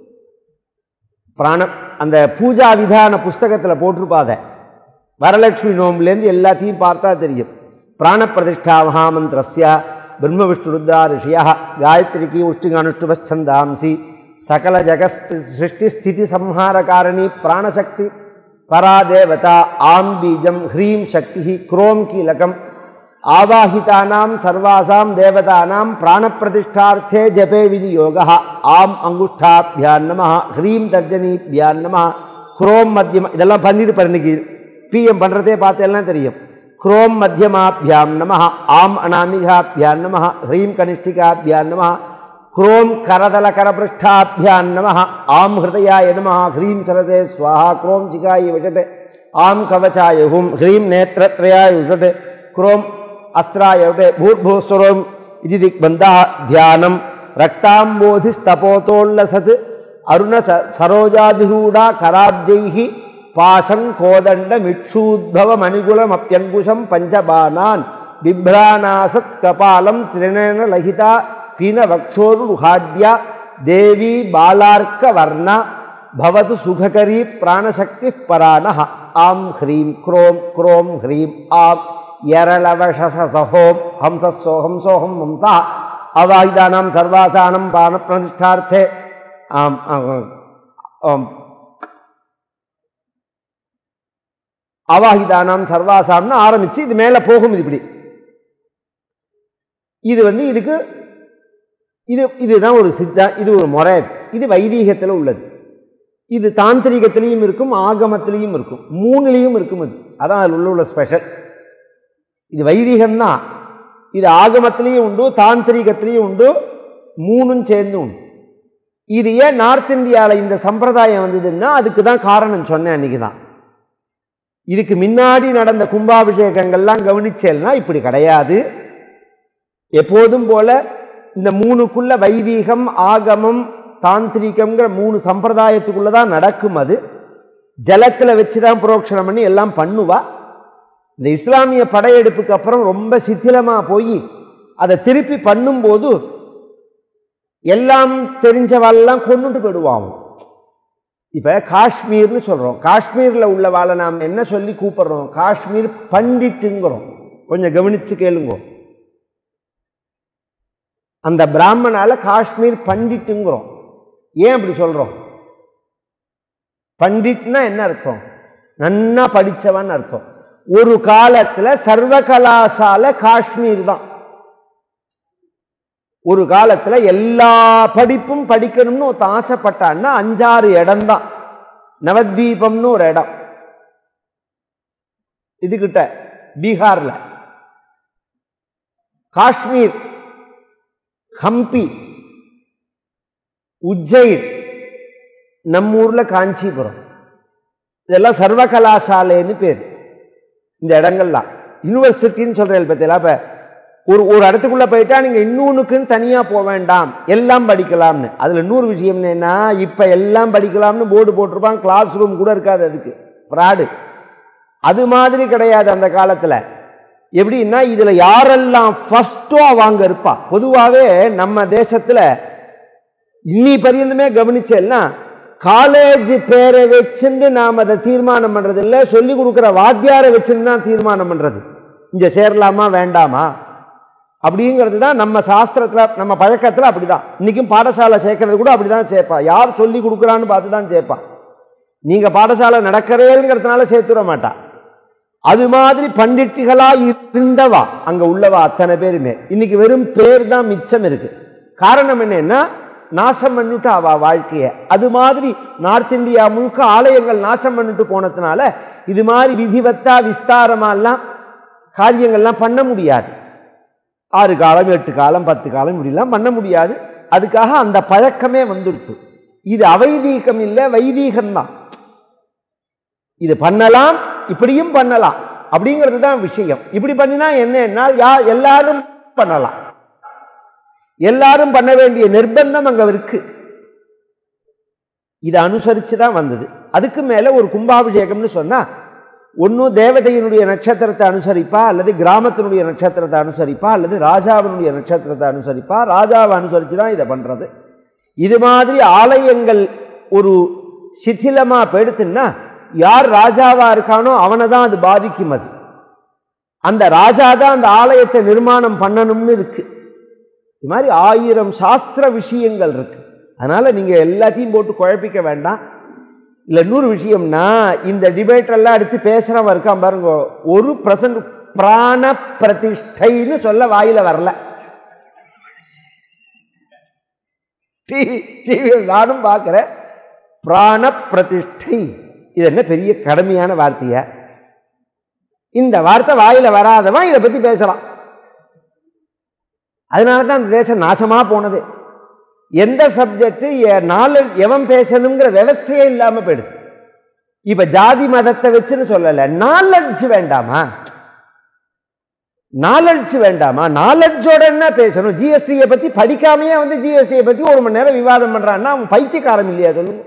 பிராணம் அந்த பூஜா விதான புஸ்தகத்தில் போட்டிருப்பாத வரலட்சுமி நோம்புலேருந்து எல்லாத்தையும் பார்த்தா தெரியும் பிராணப்பிரதிஷ்டா மகாமந்திரஸ்ய பிரம்ம விஷ்ணு ருத்ரா ரிஷியா காயத்ரிக்கு உஷ்டிகானுஷ்டுபந்தம்சி சகல ஜெகஸ் சிருஷ்டி ஸ்திதி சம்ஹார காரணி பிராணசக்தி பரா தேவதா ஆம் பீஜம் ஹ்ரீம் சக்தி குரோம் கீலகம் ஆவாஹிதானாம் சர்வாசாம் தேவதானாம் பிராணப்பிரதிஷ்டார்த்தே ஜபே விநியோக ஆம் அங்குஷ்டாபியான் நம ஹ்ரீம் தர்ஜனிபியான் நம குரோம் மத்தியம இதெல்லாம் பண்ணிட்டு பண்ணிக்கு பிஎம் பண்ணுறதே பார்த்தேல்லாம் தெரியும் குரோம் மத்தியமாபியாம் நம ஆம் அனாமிகாபியான் நம ஹ்ரீம் கனிஷ்டிகாபியான் நம குரோம் கரதல கரபிருஷ்டாபியான் நம ஆம் ஹிருதயாய நம ஹ்ரீம் சரதே ஸ்வாஹா குரோம் சிகாய விஷட் ஆம் கவச்சாய ஹும் ஹ்ரீம் நேத்திரத்ரயாய விஷட் குரோம் அஸ்திராய விஷட் பூர்பூஸ்வரம் இது திக்பந்தா தியானம் ரக்தாம்போதிஸ்தபோதோல்லசத் அருண ச சரோஜாதிரூடா கராப்ஜைஹி பாசம் கோதண்ட மிக்ஷூத்பவ மணிகுலம் அப்பியங்குஷம் பஞ்சபானான் பிப்ரானாசத் கபாலம் திரிணேன லகிதா பீன வக்ஷோருஹாட்யா தேவி பாலார்க்க வர்ணா பவது சுககரி பிராணசக்தி பராணஹ ஆம் ஹ்ரீம் குரோம் குரோம் ஹ்ரீம் ஆம் யரளவஷசோம் ஹம்சோஹம் சோஹம் ஹம்சா அவாயுதானாம் சர்வாசானம் பானப்பிரதிஷ்டார்த்தே ஆம் ஆம், ஆம் அவாஹிதானாம் சர்வாசாம்னு ஆரம்பிச்சு இது மேலே போகும் இது இப்படி இது வந்து இதுக்கு இது இதுதான் ஒரு சித்தா இது ஒரு முறை இது வைதீகத்தில் உள்ளது இது தாந்திரிகத்திலையும் இருக்கும் ஆகமத்திலையும் இருக்கும் மூணுலேயும் இருக்கும் அது அதான் அதில் உள்ள உள்ள ஸ்பெஷல் இது வைதீகம்தான் இது ஆகமத்திலையும் உண்டு தாந்திரிகத்திலையும் உண்டு மூணும் சேர்ந்து உண்டு இது ஏன் நார்த் இந்தியாவில் இந்த சம்பிரதாயம் வந்ததுன்னா அதுக்கு தான் காரணம் சொன்னேன் அன்னைக்கு தான் இதுக்கு முன்னாடி நடந்த கும்பாபிஷேகங்கள்லாம் கவனிச்சேன்னா இப்படி கிடையாது எப்போதும் போல இந்த மூணுக்குள்ள வைதீகம் ஆகமம் தாந்திரிகம்ங்கிற மூணு சம்பிரதாயத்துக்குள்ள தான் நடக்கும் அது ஜலத்தில் வச்சு தான் புரோக்ஷணம் பண்ணி எல்லாம் பண்ணுவா இந்த இஸ்லாமிய படையெடுப்புக்கு அப்புறம் ரொம்ப சித்திலமாக போய் அதை திருப்பி பண்ணும்போது எல்லாம் தெரிஞ்சவாளெல்லாம் கொண்டுட்டு போயிடுவாங்க இப்போ காஷ்மீர்னு சொல்கிறோம் காஷ்மீரில் உள்ளவாளை நாம் என்ன சொல்லி கூப்பிடுறோம் காஷ்மீர் பண்டிட்டுங்கிறோம் கொஞ்சம் கவனித்து கேளுங்க அந்த பிராமணால காஷ்மீர் பண்டிட்டுங்கிறோம் ஏன் அப்படி சொல்கிறோம் பண்டிட்னா என்ன அர்த்தம் நன்னா படித்தவன் அர்த்தம் ஒரு காலத்தில் சர்வகலாசால காஷ்மீர் தான் ஒரு காலத்தில் எல்லா படிப்பும் படிக்கணும்னு ஒருத்த ஆசைப்பட்டான்னா அஞ்சாறு இடம்தான் நவத்வீபம்னு ஒரு இடம் இதுகிட்ட பீகார்ல காஷ்மீர் ஹம்பி உஜ்ஜைன் நம்ம ஊர்ல காஞ்சிபுரம் இதெல்லாம் சர்வகலாசாலைன்னு பேர் இந்த இடங்கள்லாம் யூனிவர்சிட்டின்னு சொல்கிறேன் பார்த்தீங்களா இப்போ ஒரு ஒரு இடத்துக்குள்ள போயிட்டா நீங்கள் இன்னொன்றுக்குன்னு தனியாக போக வேண்டாம் எல்லாம் படிக்கலாம்னு அதில் இன்னொரு விஷயம் என்னன்னா இப்போ எல்லாம் படிக்கலாம்னு போர்டு போட்டிருப்பான் கிளாஸ் ரூம் கூட இருக்காது அதுக்கு ஃப்ராடு அது மாதிரி கிடையாது அந்த காலத்தில் எப்படின்னா இதில் யாரெல்லாம் ஃபஸ்ட்டோ அவங்க இருப்பா பொதுவாகவே நம்ம தேசத்தில் இன்னி பரியந்தமே கவனிச்சேன்னா காலேஜ் பேரை வச்சுன்னு நாம் அதை தீர்மானம் பண்ணுறது இல்லை சொல்லி கொடுக்குற வாத்தியாரை வச்சுன்னு தான் தீர்மானம் பண்ணுறது இங்கே சேரலாமா வேண்டாமா அப்படிங்கிறது தான் நம்ம சாஸ்திரத்தில் நம்ம பழக்கத்தில் அப்படி தான் இன்றைக்கும் பாடசாலை சேர்க்கறது கூட அப்படி தான் சேர்ப்பா யார் சொல்லி கொடுக்குறான்னு பார்த்து தான் சேர்ப்பா நீங்கள் பாடசாலை நடக்கிறேங்கிறதுனால சேர்த்துட மாட்டா அது மாதிரி பண்டிட்டுகளா இருந்தவா அங்க உள்ளவா அத்தனை பேருமே இன்னைக்கு வெறும் பேர் தான் மிச்சம் இருக்கு காரணம் என்னன்னா நாசம் பண்ணிட்டு அவ வாழ்க்கைய அது மாதிரி நார்த் இந்தியா முழுக்க ஆலயங்கள் நாசம் பண்ணிட்டு போனதுனால இது மாதிரி விதிவத்தா விஸ்தாரமா எல்லாம் காரியங்கள்லாம் பண்ண முடியாது ஆறு காலம் எட்டு காலம் பத்து காலம் இப்படிலாம் பண்ண முடியாது அதுக்காக அந்த பழக்கமே வந்துடுத்து இது அவைதீகம் இல்லை வைதீகம்தான் இது பண்ணலாம் இப்படியும் பண்ணலாம் அப்படிங்கிறது தான் விஷயம் இப்படி பண்ணினா என்ன யா எல்லாரும் பண்ணலாம் எல்லாரும் பண்ண வேண்டிய நிர்பந்தம் அங்க இருக்கு இதை அனுசரித்து தான் வந்தது அதுக்கு மேலே ஒரு கும்பாபிஷேகம்னு சொன்னால் ஒன்றும் தேவதையினுடைய நட்சத்திரத்தை அனுசரிப்பா அல்லது கிராமத்தினுடைய நட்சத்திரத்தை அனுசரிப்பா அல்லது ராஜாவினுடைய நட்சத்திரத்தை அனுசரிப்பா ராஜாவை அனுசரித்து தான் இதை பண்ணுறது இது மாதிரி ஆலயங்கள் ஒரு சிथिலமாக போயிடுத்துன்னா யார் ராஜாவா இருக்கானோ அவனை தான் அது பாதிக்கும் அது அந்த ராஜா தான் அந்த ஆலயத்தை நிர்மாணம் பண்ணணும்னு இருக்கு இது மாதிரி ஆயிரம் சாஸ்திர விஷயங்கள் இருக்கு அதனால நீங்க எல்லாத்தையும் போட்டு குழப்பிக்க வேண்டாம் இல்லை இன்னொரு விஷயம்னா இந்த டிபேட்டெல்லாம் எடுத்து பேசுகிறவன் இருக்கான் பாருங்க ஒரு பிரசன்ட் பிராண பிரதிஷ்டைன்னு சொல்ல வாயில வரல டிவி டிவியில் நானும் பார்க்குறேன் பிராண பிரதிஷ்டை இது என்ன பெரிய கடுமையான வார்த்தைய இந்த வார்த்தை வாயில வராதவன் இதை பற்றி பேசலாம் அதனால தான் அந்த தேசம் நாசமாக போனது எந்த சப்ஜெக்ட் நாலு எவன் பேசணுங்கிற விவஸ்தையே இல்லாமல் போயிடுது இப்போ ஜாதி மதத்தை வச்சுன்னு சொல்லலை நாலெட்ஜ் வேண்டாமா நாலெட்ஜ் வேண்டாமா நாலெட்ஜோட என்ன பேசணும் ஜிஎஸ்டியை பற்றி படிக்காமையே வந்து ஜிஎஸ்டியை பற்றி ஒரு மணி நேரம் விவாதம் பண்ணுறான்னா அவன் பைத்தியக்காரம் இல்லையா சொல்லுங்க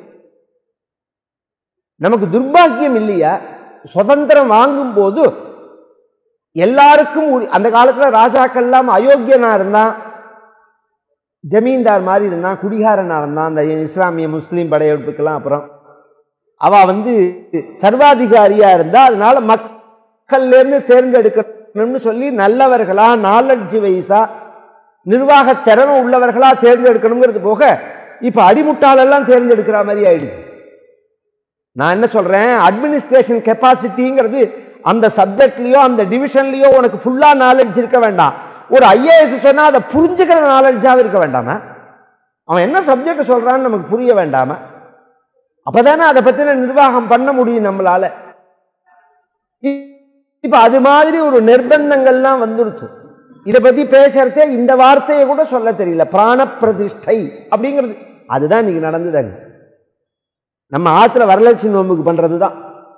நமக்கு துர்பாக்கியம் இல்லையா சுதந்திரம் வாங்கும்போது எல்லாருக்கும் உரி- அந்த காலத்தில் ராஜாக்கள்லாம் அயோக்கியனா இருந்தான் ஜமீன்தார் மாதிரி இருந்தான் குடிகாரனா இருந்தான் அந்த இஸ்லாமிய முஸ்லீம் படையெடுப்புக்கெல்லாம் அப்புறம் அவ வந்து சர்வாதிகாரியா இருந்தா அதனால மக்கள்லேருந்து தேர்ந்தெடுக்கணும்னு சொல்லி நல்லவர்களா நாலெட்ஜ் வைஸா நிர்வாக திறமை உள்ளவர்களா தேர்ந்தெடுக்கணுங்கிறது போக இப்போ அடிமுட்டாளெல்லாம் தேர்ந்தெடுக்கிற மாதிரி ஆயிடுது நான் என்ன சொல்றேன் அட்மினிஸ்ட்ரேஷன் கெப்பாசிட்டிங்கிறது அந்த சப்ஜெக்ட்லயோ அந்த டிவிஷன்லயோ உனக்கு ஃபுல்லா நாலேஜ் இருக்க வேண்டாம் ஒரு ஐஏஎஸ் சொன்னா அதை புரிஞ்சுக்கிற நாலேஜாக இருக்க வேண்டாமா அவன் என்ன சப்ஜெக்ட் சொல்றான்னு நமக்கு புரிய வேண்டாமா அப்பதானே அதை பத்தின நிர்வாகம் பண்ண முடியும் நம்மளால இ- இப்ப அது மாதிரி ஒரு நிர்பந்தங்கள்லாம் வந்துடுச்சு இதை பத்தி பேசுறதே இந்த வார்த்தையை கூட சொல்ல தெரியல பிராண பிரதிஷ்டை அப்படிங்கிறது அதுதான் இன்னைக்கு நடந்ததுங்க நம்ம ஆத்துல வரலட்சுமி நோம்புக்கு பண்றது தான்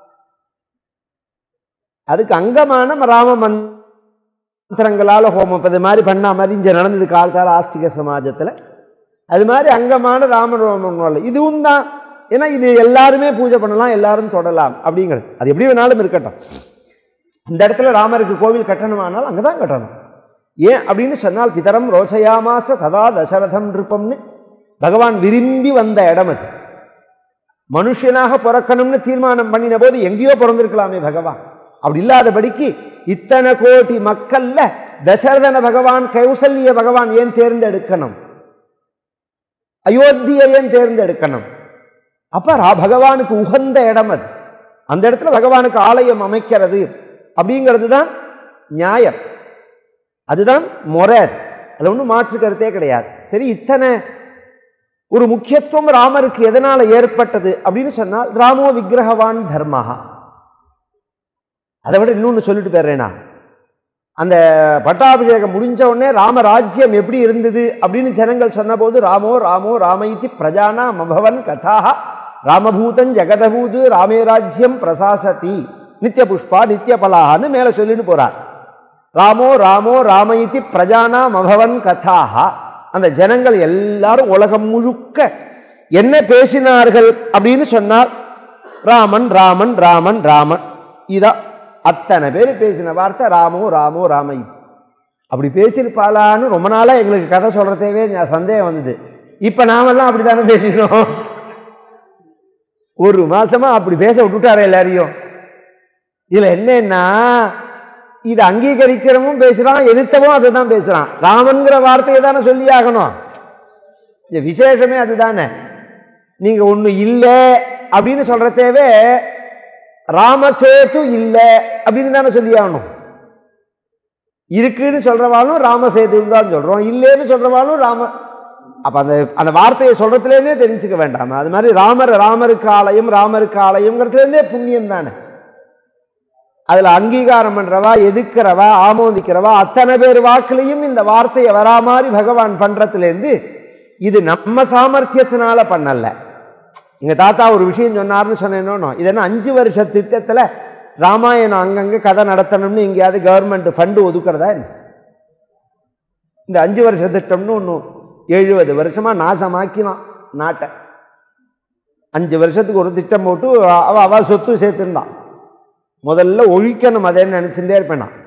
அதுக்கு அங்கமான ராம மந்திரங்களால் ஹோமம் இது மாதிரி பண்ண மாதிரி இங்கே நடந்தது காலத்தால் ஆஸ்திக சமாஜத்தில் அது மாதிரி அங்கமான ராமரோமம் இதுவும் தான் ஏன்னா இது எல்லாருமே பூஜை பண்ணலாம் எல்லாரும் தொடலாம் அப்படிங்கிறது அது எப்படி வேணாலும் இருக்கட்டும் இந்த இடத்துல ராமருக்கு கோவில் கட்டணமானால் அங்கே தான் கட்டணும் ஏன் அப்படின்னு சொன்னால் பிதரம் ரோச்சயாமாச ததா தசரதம் நிருப்பம்னு பகவான் விரும்பி வந்த இடம் அது மனுஷனாக பிறக்கணும்னு தீர்மானம் பண்ணின போது எங்கேயோ பிறந்திருக்கலாமே பகவான் அப்படி இல்லாதபடிக்கு இத்தனை கோடி மக்கள்ல தசரதன பகவான் கௌசல்ய பகவான் ஏன் தேர்ந்தெடுக்கணும் அயோத்தியை ஏன் தேர்ந்தெடுக்கணும் அப்ப ரா பகவானுக்கு உகந்த இடம் அது அந்த இடத்துல பகவானுக்கு ஆலயம் அமைக்கிறது அப்படிங்கிறது தான் நியாயம் அதுதான் முறை அது அதில் ஒன்றும் மாற்று கருத்தே கிடையாது சரி இத்தனை ஒரு முக்கியத்துவம் ராமருக்கு எதனால் ஏற்பட்டது அப்படின்னு சொன்னால் ராமோ விக்கிரகவான் தர்மஹா அதை விட இன்னொன்று சொல்லிட்டு போயிடுறேனா அந்த பட்டாபிஷேகம் முடிஞ்ச உடனே ராமராஜ்யம் எப்படி இருந்தது அப்படின்னு ஜனங்கள் சொன்னபோது ராமோ ராமோ ராமைத்தி பிரஜானா மபவன் கதாக ராமபூதன் ஜெகதபூது ராமே ராஜ்யம் பிரசாசதி நித்திய புஷ்பா நித்திய பலான்னு மேலே சொல்லிட்டு போறார் ராமோ ராமோ ராமைத்தி பிரஜானா மபவன் கதாக அந்த ஜனங்கள் எல்லாரும் உலகம் முழுக்க என்ன பேசினார்கள் அப்படின்னு சொன்னார் ராமன் ராமன் ராமன் ராமன் இதான் அத்தனை பேர் பேசின வார்த்தை ராமோ ராமோ ராமை அப்படி பேசியிருப்பாளான்னு ரொம்ப நாளாக எங்களுக்கு கதை சொல்கிறதேவே ஞா- சந்தேகம் வந்தது இப்போ நாமெல்லாம் அப்படி தானே பேசினோம் ஒரு மாசமா அப்படி பேச விட்டுட்டாரு எல்லாரையும் இதில் என்னன்னா இது அங்கீகரிக்கிறவும் பேசுகிறான் எதிர்த்தவும் அதை தான் பேசுகிறான் ராமன்கிற வார்த்தையை தானே சொல்லி ஆகணும் இந்த விசேஷமே அதுதானே நீங்கள் ஒன்று இல்லை அப்படின்னு சொல்கிறதேவே ராமசேது இல்லை அப்படின்னு தானே சொல்லி ஆகணும் இருக்குன்னு சொல்கிறவாலும் ராமசேதுன்னு தான் சொல்கிறோம் இல்லைன்னு சொல்கிறவாலும் ராம அப்போ அந்த அந்த வார்த்தையை சொல்கிறதுலேருந்தே தெரிஞ்சுக்க வேண்டாமா அது மாதிரி ராமர் ராமருக்கு ஆலயம் ராமருக்கு ஆலயங்கிறதுலேருந்தே புண்ணியம் தானே அதில் அங்கீகாரம் பண்ணுறவா எதுக்கிறவா ஆமோதிக்கிறவா அத்தனை பேர் வாக்குலையும் இந்த வார்த்தையை வரா மாதிரி பகவான் பண்ணுறதுலேருந்து இது நம்ம சாமர்த்தியத்தினால பண்ணல எங்கள் தாத்தா ஒரு விஷயம் சொன்னார்னு சொன்னேன்னோ இது என்ன அஞ்சு வருஷ திட்டத்தில் ராமாயணம் அங்கங்கே கதை நடத்தணும்னு எங்கேயாவது கவர்மெண்ட் ஃபண்டு ஒதுக்குறதா என்ன இந்த அஞ்சு வருஷ திட்டம்னு ஒன்று எழுபது வருஷமாக நாசமாக்கினான் நாட்டை அஞ்சு வருஷத்துக்கு ஒரு திட்டம் போட்டு அவ அவ சொத்து சேர்த்துருந்தான் முதல்ல ஒழிக்கணும் அதேன்னு நினச்சிட்டே இருப்பேன் நான்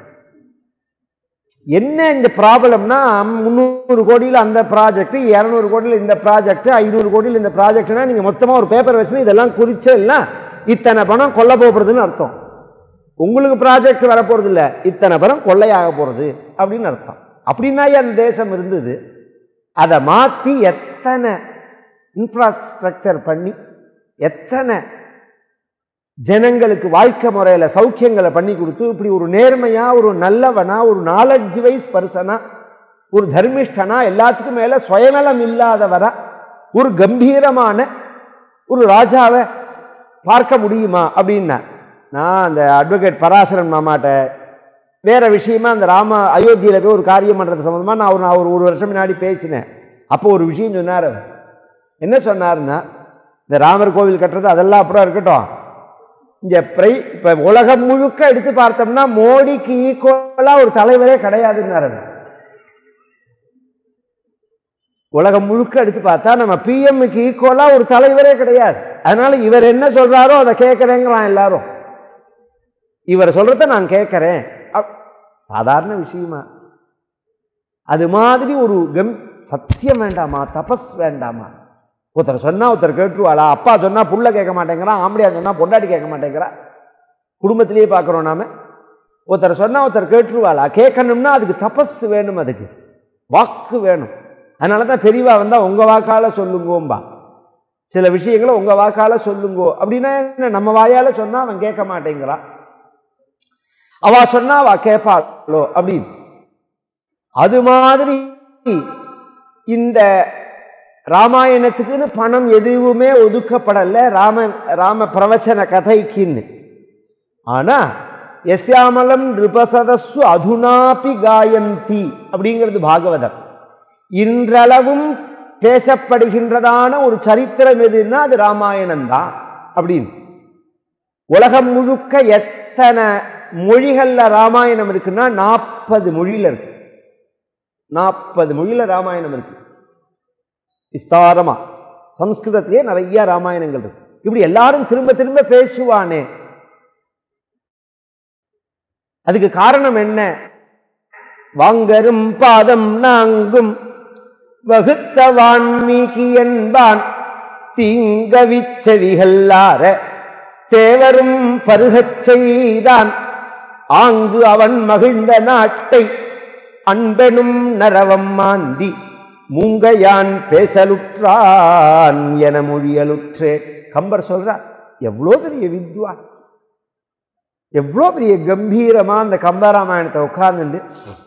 என்ன இந்த ப்ராப்ளம்னா முந்நூறு கோடியில் அந்த ப்ராஜெக்ட் இரநூறு கோடியில் இந்த ப்ராஜெக்ட் ஐநூறு கோடியில் இந்த ப்ராஜெக்ட்னா நீங்கள் மொத்தமாக ஒரு பேப்பர் வச்சுன்னா இதெல்லாம் குறிச்சே இல்லை இத்தனை பணம் கொல்ல போகிறதுன்னு அர்த்தம் உங்களுக்கு ப்ராஜெக்ட் வரப்போகிறது இல்லை இத்தனை பணம் கொள்ளையாக போகிறது அப்படின்னு அர்த்தம் அப்படின்னா அந்த தேசம் இருந்தது அதை மாற்றி எத்தனை இன்ஃப்ராஸ்ட்ரக்சர் பண்ணி எத்தனை ஜனங்களுக்கு வாழ்க்கை முறையில் சௌக்கியங்களை பண்ணி கொடுத்து இப்படி ஒரு நேர்மையா ஒரு நல்லவனா ஒரு நாலெட்ஜ் வைஸ் பர்சனா ஒரு தர்மிஷ்டனா எல்லாத்துக்கும் மேலே சுயநலம் இல்லாதவரா ஒரு கம்பீரமான ஒரு ராஜாவை பார்க்க முடியுமா அப்படின்னா நான் அந்த அட்வொகேட் பராசரன் மாமாட்ட வேற விஷயமா அந்த ராம அயோத்தியில் போய் ஒரு காரியம் பண்ணுறது சம்மந்தமாக நான் ஒரு நான் ஒரு ஒரு வருஷம் முன்னாடி பேசினேன் அப்போ ஒரு விஷயம் சொன்னார் அவர் என்ன சொன்னார்னா இந்த ராமர் கோவில் கட்டுறது அதெல்லாம் அப்புறம் இருக்கட்டும் இந்த பிரை இப்போ உலகம் முழுக்க எடுத்து பார்த்தோம்னா மோடிக்கு ஈக்குவலாக ஒரு தலைவரே கிடையாதுன்னாரு அவர். உலகம் முழுக்க எடுத்து பார்த்தா நம்ம பிஎம்முக்கு ஈக்குவலாக ஒரு தலைவரே கிடையாது அதனால இவர் என்ன சொல்றாரோ அதை கேட்குறேங்கிறான் எல்லாரும் இவர் சொல்றத நான் கேட்குறேன் சாதாரண விஷயமா அது மாதிரி ஒரு கம் சத்தியம் வேண்டாமா தபஸ் வேண்டாமா ஒருத்தர் சொன்னா ஒருத்தர் கேட்டுருவாளா அப்பா சொன்னா புள்ள கேட்க மாட்டேங்கிறான் ஆம்படியா சொன்னா பொண்டாட்டி கேட்க மாட்டேங்கிறா குடும்பத்திலேயே பார்க்குறோம் நாம ஒருத்தர் சொன்னா ஒருத்தர் கேட்டுருவாளா கேட்கணும்னா அதுக்கு தபஸ் வேணும் அதுக்கு வாக்கு வேணும் அதனால தான் பெரியவா வந்தால் உங்கள் வாக்கால சொல்லுங்கோம்பா சில விஷயங்களை உங்கள் வாக்கால சொல்லுங்கோ அப்படின்னா என்ன நம்ம வாயால் சொன்னால் அவன் கேட்க மாட்டேங்கிறான் அவ சொன்னா அவ கேட்பாளோ அப்படின்னு அது மாதிரி இந்த ராமாயணத்துக்குன்னு பணம் எதுவுமே ஒதுக்கப்படலை ராம ராம பிரவச்சன கதைக்குன்னு ஆனா எஸ்யாமலம் நிருபசதஸ்ஸு அதுனாபி காயந்தி அப்படிங்கிறது பாகவதம் இன்றளவும் பேசப்படுகின்றதான ஒரு சரித்திரம் எதுன்னா அது ராமாயணம் தான் அப்படின்னு உலகம் முழுக்க எத்தனை மொழிகள்ல ராமாயணம் இருக்குன்னா நாற்பது மொழியில இருக்கு நாற்பது மொழியில ராமாயணம் இருக்கு விஸ்தாரமா சம்ஸ்கிருதத்திலே நிறைய ராமாயணங்கள் இருக்கு இப்படி எல்லாரும் திரும்ப திரும்ப பேசுவானே அதுக்கு காரணம் என்ன வாங்கரும் பாதம் நாங்கும் வகுத்த வான்மீகி என்பான் தீங்கவிச்செவிகல்லார தேவரும் பருகச் செய்தான் ஆங்கு அவன் மகிழ்ந்த நாட்டை அன்பெனும் நரவம் மாந்தி மூங்கையான் பேசலுற்றான் என மொழியலுற்றே கம்பர் சொல்றார் எவ்வளோ பெரிய வித்வா எவ்வளோ பெரிய கம்பீரமா அந்த கம்பராமாயணத்தை உட்கார்ந்துட்டு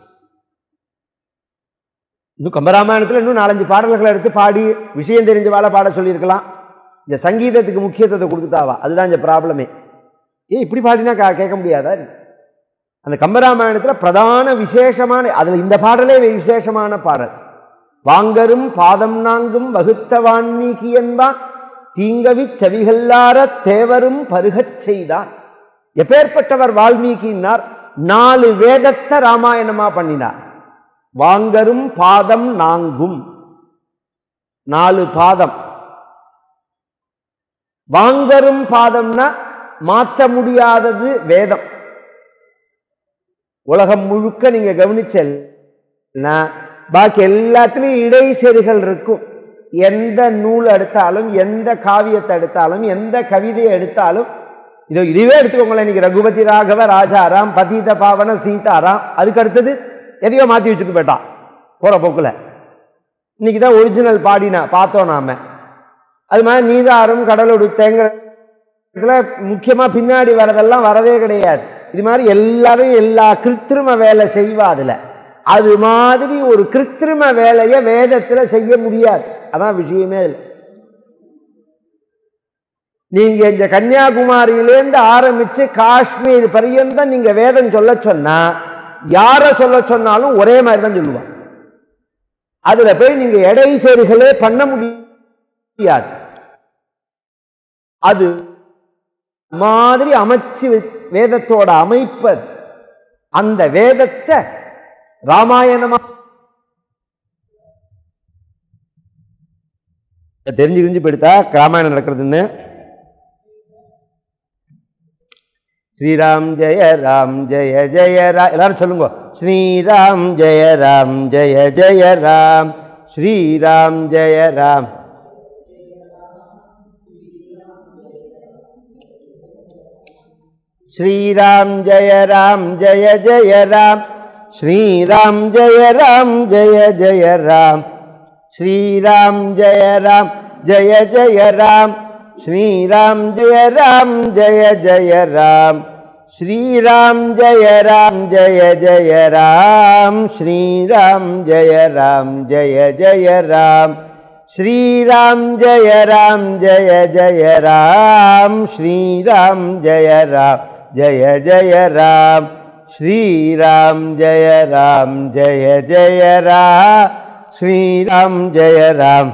இன்னும் கம்பராமாயணத்தில் இன்னும் நாலஞ்சு பாடல்களை எடுத்து பாடி விஷயம் தெரிஞ்ச வாழ பாட சொல்லியிருக்கலாம் இந்த சங்கீதத்துக்கு முக்கியத்துவத்தை கொடுத்துட்டாவா அதுதான் இந்த ப்ராப்ளமே ஏன் இப்படி பாடினா கா கேட்க முடியாதா அந்த கம்பராமாயணத்தில் பிரதான விசேஷமான அதில் இந்த பாடலே விசேஷமான பாடல் வாங்கரும் பாதம் நாங்கும் வகுத்த வான்மீகி என்பான் தீங்கவி செவிகல்லார தேவரும் பருகச் செய்தார் எப்பேற்பட்டவர் வால்மீகினார் நாலு வேதத்தை ராமாயணமா பண்ணினார் வாங்கரும் பாதம் நாங்கும் நாலு பாதம் வாங்கரும் பாதம்னா மாற்ற முடியாதது வேதம் உலகம் முழுக்க நீங்க கவனிச்சல்னா பாக்கி எல்லாத்துலேயும் இடைசெறிகள் இருக்கும் எந்த நூல் எடுத்தாலும் எந்த காவியத்தை எடுத்தாலும் எந்த கவிதையை எடுத்தாலும் இதோ இதுவே எடுத்துக்கோங்களேன் இன்னைக்கு ரகுபதி ராகவ ராஜாராம் பதீத பாவன சீதாராம் அதுக்கு அடுத்தது எதையோ மாற்றி வச்சுட்டு போயிட்டான் போகிற போக்கில் இன்னைக்கு தான் ஒரிஜினல் பாடினா பார்த்தோம் நாம அது மாதிரி நீதாரும் கடலோடு தேங்கிற இதில் முக்கியமாக பின்னாடி வரதெல்லாம் வரதே கிடையாது இது மாதிரி எல்லாரும் எல்லா கிருத்திரும வேலை செய்வா அதில் அது மாதிரி ஒரு கிருத்திரும வேலையை வேதத்தில் செய்ய முடியாது அதான் விஷயமே அதில் நீங்க இந்த கன்னியாகுமரியிலேருந்து ஆரம்பிச்சு காஷ்மீர் பரியந்தம் நீங்க வேதம் சொல்ல சொன்னா யாரை சொல்ல சொன்னாலும் ஒரே மாதிரி தான் சொல்லுவான் அதுல போய் நீங்க இடைச்சேரிகளே பண்ண முடியாது அது மாதிரி அமைச்சு வச்- வேதத்தோட அமைப்பது அந்த வேதத்தை ராமாயணமா தெரிஞ்சு தெரிஞ்சு போயிடுத்தா ராமாயணம் நடக்கிறதுன்னு ஸ்ரீராம் ஜெய ராம் ஜெய ஜெய ரா எல்லாரும் சொல்லுங்க ஸ்ரீராம் ஜெய ராம் ஜெய ஜெய ராம் ஸ்ரீராம் ஜெய ராம் श्रीराम जय राम जय जय राम श्रीराम जय राम जय जय राम श्रीराम जय राम जय जय राम श्रीराम जय राम जय जय राम श्रीराम जय राम जय जय राम श्रीराम जय राम जय जय राम श्रीराम जय राम जय जय राम श्रीराम जय राम जय जय राम श्रीराम जय राम जय जय राम श्रीराम जय राम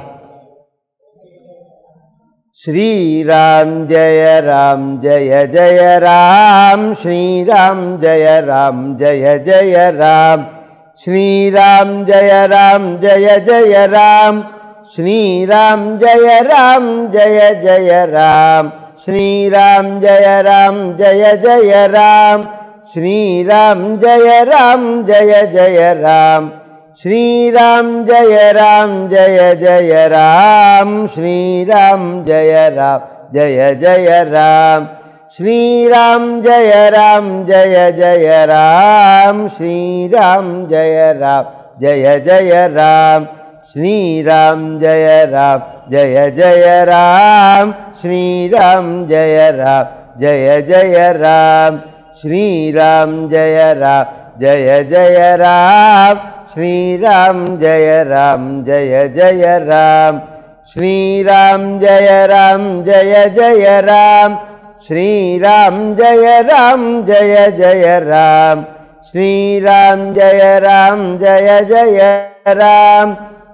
श्रीराम जय राम जय जय राम श्रीराम जय राम जय जय राम श्रीराम जय राम जय जय राम श्रीराम जय राम जय जय राम श्रीराम जय राम जय जय राम श्रीराम जय राम जय जय राम श्रीराम जय राम जय जय राम श्रीराम जय राम जय जय राम श्रीराम जय राम जय जय राम श्रीराम जय राम जय जय राम श्रीराम जय राम जय जय राम श्रीराम जय राम जय जय राम श्रीराम जय राम जय जय राम श्रीराम जय राम जय जय राम श्रीराम जय राम जय जय राम श्रीराम जय राम जय जय राम श्रीराम जय राम जय जय राम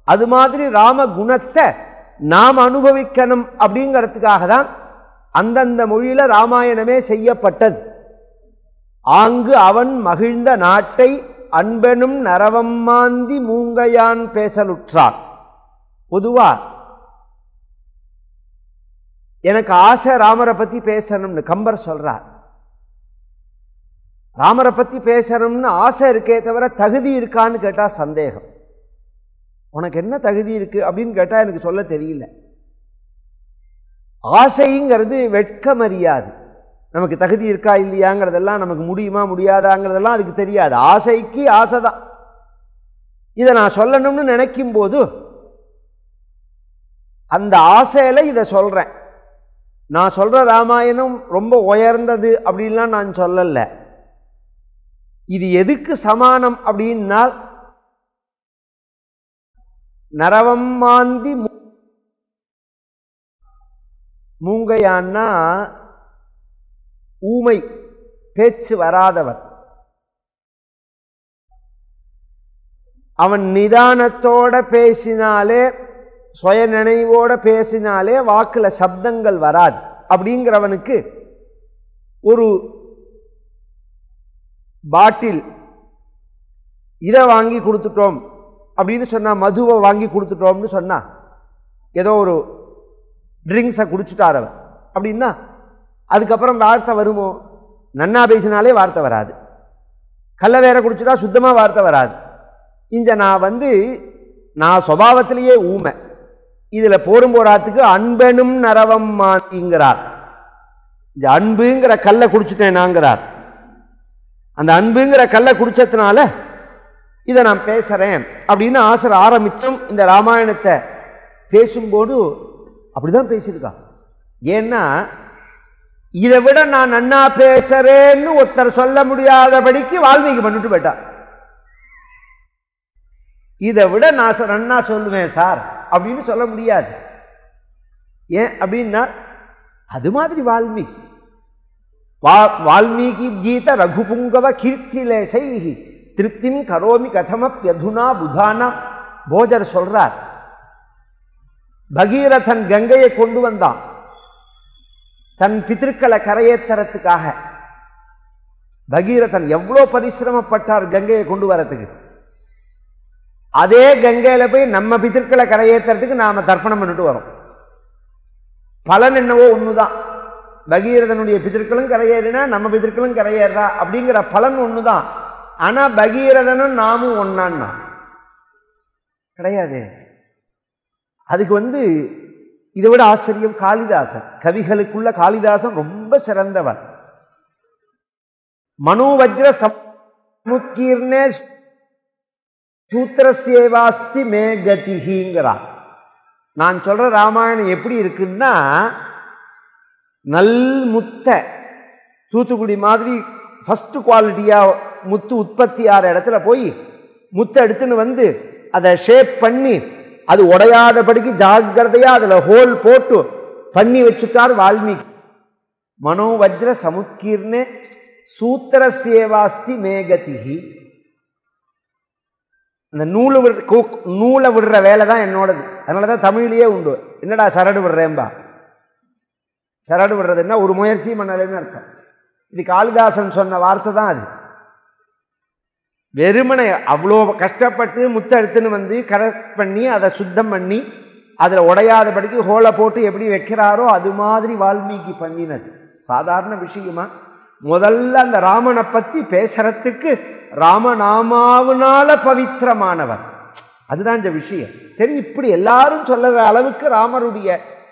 அது மாதிரி ராம குணத்தை நாம் அனுபவிக்கணும் அப்படிங்கிறதுக்காக தான் அந்தந்த மொழியில ராமாயணமே செய்யப்பட்டது ஆங்கு அவன் மகிழ்ந்த நாட்டை அன்பெனும் நரவம் மாந்தி மூங்கையான் பேசலுற்றான் பொதுவா எனக்கு ஆசை ராமரை பத்தி பேசணும்னு கம்பர் சொல்றார் ராமரை பத்தி பேசணும்னு ஆசை இருக்கே தவிர தகுதி இருக்கான்னு கேட்டா சந்தேகம் உனக்கு என்ன தகுதி இருக்கு அப்படின்னு கேட்டா எனக்கு சொல்ல தெரியல ஆசைங்கிறது வெட்கமறியாது நமக்கு தகுதி இருக்கா இல்லையாங்கிறதெல்லாம் நமக்கு முடியுமா முடியாதாங்கிறதெல்லாம் அதுக்கு தெரியாது ஆசைக்கு ஆசை தான் இதை நான் சொல்லணும்னு நினைக்கும் போது அந்த ஆசையில் இதை சொல்கிறேன் நான் சொல்கிற ராமாயணம் ரொம்ப உயர்ந்தது அப்படின்லாம் நான் சொல்லலை இது எதுக்கு சமானம் அப்படின்னால் நரவம் மாந்தி மூ- மூங்கையான்னா ஊமை பேச்சு வராதவன் அவன் நிதானத்தோட பேசினாலே சுய நினைவோட பேசினாலே வாக்கில் சப்தங்கள் வராது அப்படிங்கிறவனுக்கு ஒரு பாட்டில் இதை வாங்கி கொடுத்துட்டோம் அப்படின்னு சொன்னா மதுவை வாங்கி கொடுத்துட்டோம்னு சொன்னா ஏதோ ஒரு ட்ரிங்க்ஸை குடிச்சிட்டார் அவன் அப்படின்னா அதுக்கப்புறம் வார்த்தை வருமோ நன்னா பேசினாலே வார்த்தை வராது கள்ள வேற குடிச்சிட்டா சுத்தமாக வார்த்தை வராது இங்க நான் வந்து நான் சுபாவத்திலேயே ஊமை இதில் போரும் போராத்துக்கு அன்பெனும் நரவம் மாத்திங்கிறார் இந்த அன்புங்கிற கல்லை குடிச்சிட்டேன் நாங்கிறார் அந்த அன்புங்கிற கல்லை குடிச்சதுனால இதை நான் பேசுறேன் அப்படின்னு ஆசர் ஆரம்பிச்சும் இந்த ராமாயணத்தை பேசும்போது அப்படிதான் பேசியிருக்கான் ஏன்னா இதை விட நான் நன்னா பேசுறேன்னு ஒருத்தர் சொல்ல முடியாதபடிக்கு வால்மீகி பண்ணிட்டு போயிட்டான் இதை விட நான் சொ- நன்னா சொல்லுவேன் சார் அப்படின்னு சொல்ல முடியாது ஏன் அப்படின்னா அது மாதிரி வால்மீகி வா வால்மீகி கீத ரகுபுங்கவ கீர்த்திலேசை திருப்திம் கரோமி கதமப்யதுனா புதானா போஜர் சொல்றார் பகீரதன் கங்கையை கொண்டு வந்தான் தன் பித்திருக்களை கரையேத்துறதுக்காக பகீரதன் எவ்வளோ பரிசிரமப்பட்டார் கங்கையை கொண்டு வரதுக்கு அதே கங்கையில போய் நம்ம பித்திருக்களை கரையேத்துறதுக்கு நாம தர்ப்பணம் பண்ணிட்டு வரோம் பலன் என்னவோ ஒண்ணுதான் பகீரதனுடைய பிதர்களும் கரையேறினா நம்ம பிதர்களும் கரையேறா அப்படிங்கிற பலன் ஒண்ணுதான் ஆனா பகீரதனும் நாமும் ஒன்னான்னா கிடையாது அதுக்கு வந்து இதை விட ஆச்சரியம் காளிதாசன் கவிகளுக்குள்ள காளிதாசன் ரொம்ப சிறந்தவன் மனோவஜ்ர சமுத்கீர்ணே சூத்திரசேவாஸ்தி மே கதிங்கிறான் நான் சொல்ற ராமாயணம் எப்படி இருக்குன்னா நல் முத்த தூத்துக்குடி மாதிரி ஃபஸ்ட்டு குவாலிட்டியாக முத்து உற்பத்தி ஆகிற இடத்துல போய் முத்தை எடுத்துன்னு வந்து அதை ஷேப் பண்ணி அது உடையாதபடிக்கு ஜாக்கிரதையாக அதில் ஹோல் போட்டு பண்ணி வச்சுட்டார் வால்மீகி மனோவஜ்ர சமுத்கீர்ணே சூத்திர சேவாஸ்தி மேகதிகி அந்த நூலு விடு கூ- நூலை விடுற வேலை தான் என்னோடது அதனால தான் தமிழ்லேயே உண்டு என்னடா சரடு விடுறேன்பா சரடு விடுறதுன்னா ஒரு முயற்சியும் பண்ணலைன்னு அர்த்தம் இது காளிதாசன் சொன்ன வார்த்தை தான் அது வெறுமனை அவ்வளோ கஷ்டப்பட்டு முத்தை எடுத்துன்னு வந்து கரெக்ட் பண்ணி அதை சுத்தம் பண்ணி அதில் உடையாதபடிக்கு ஹோலை போட்டு எப்படி வைக்கிறாரோ அது மாதிரி வால்மீகி பண்ணினது சாதாரண விஷயமா முதல்ல அந்த ராமனை பற்றி பேசுறதுக்கு ராமநாமாவினால பவித்திரமானவர் அதுதான் இந்த விஷயம் சரி இப்படி எல்லாரும் சொல்லுற அளவுக்கு ராமருடைய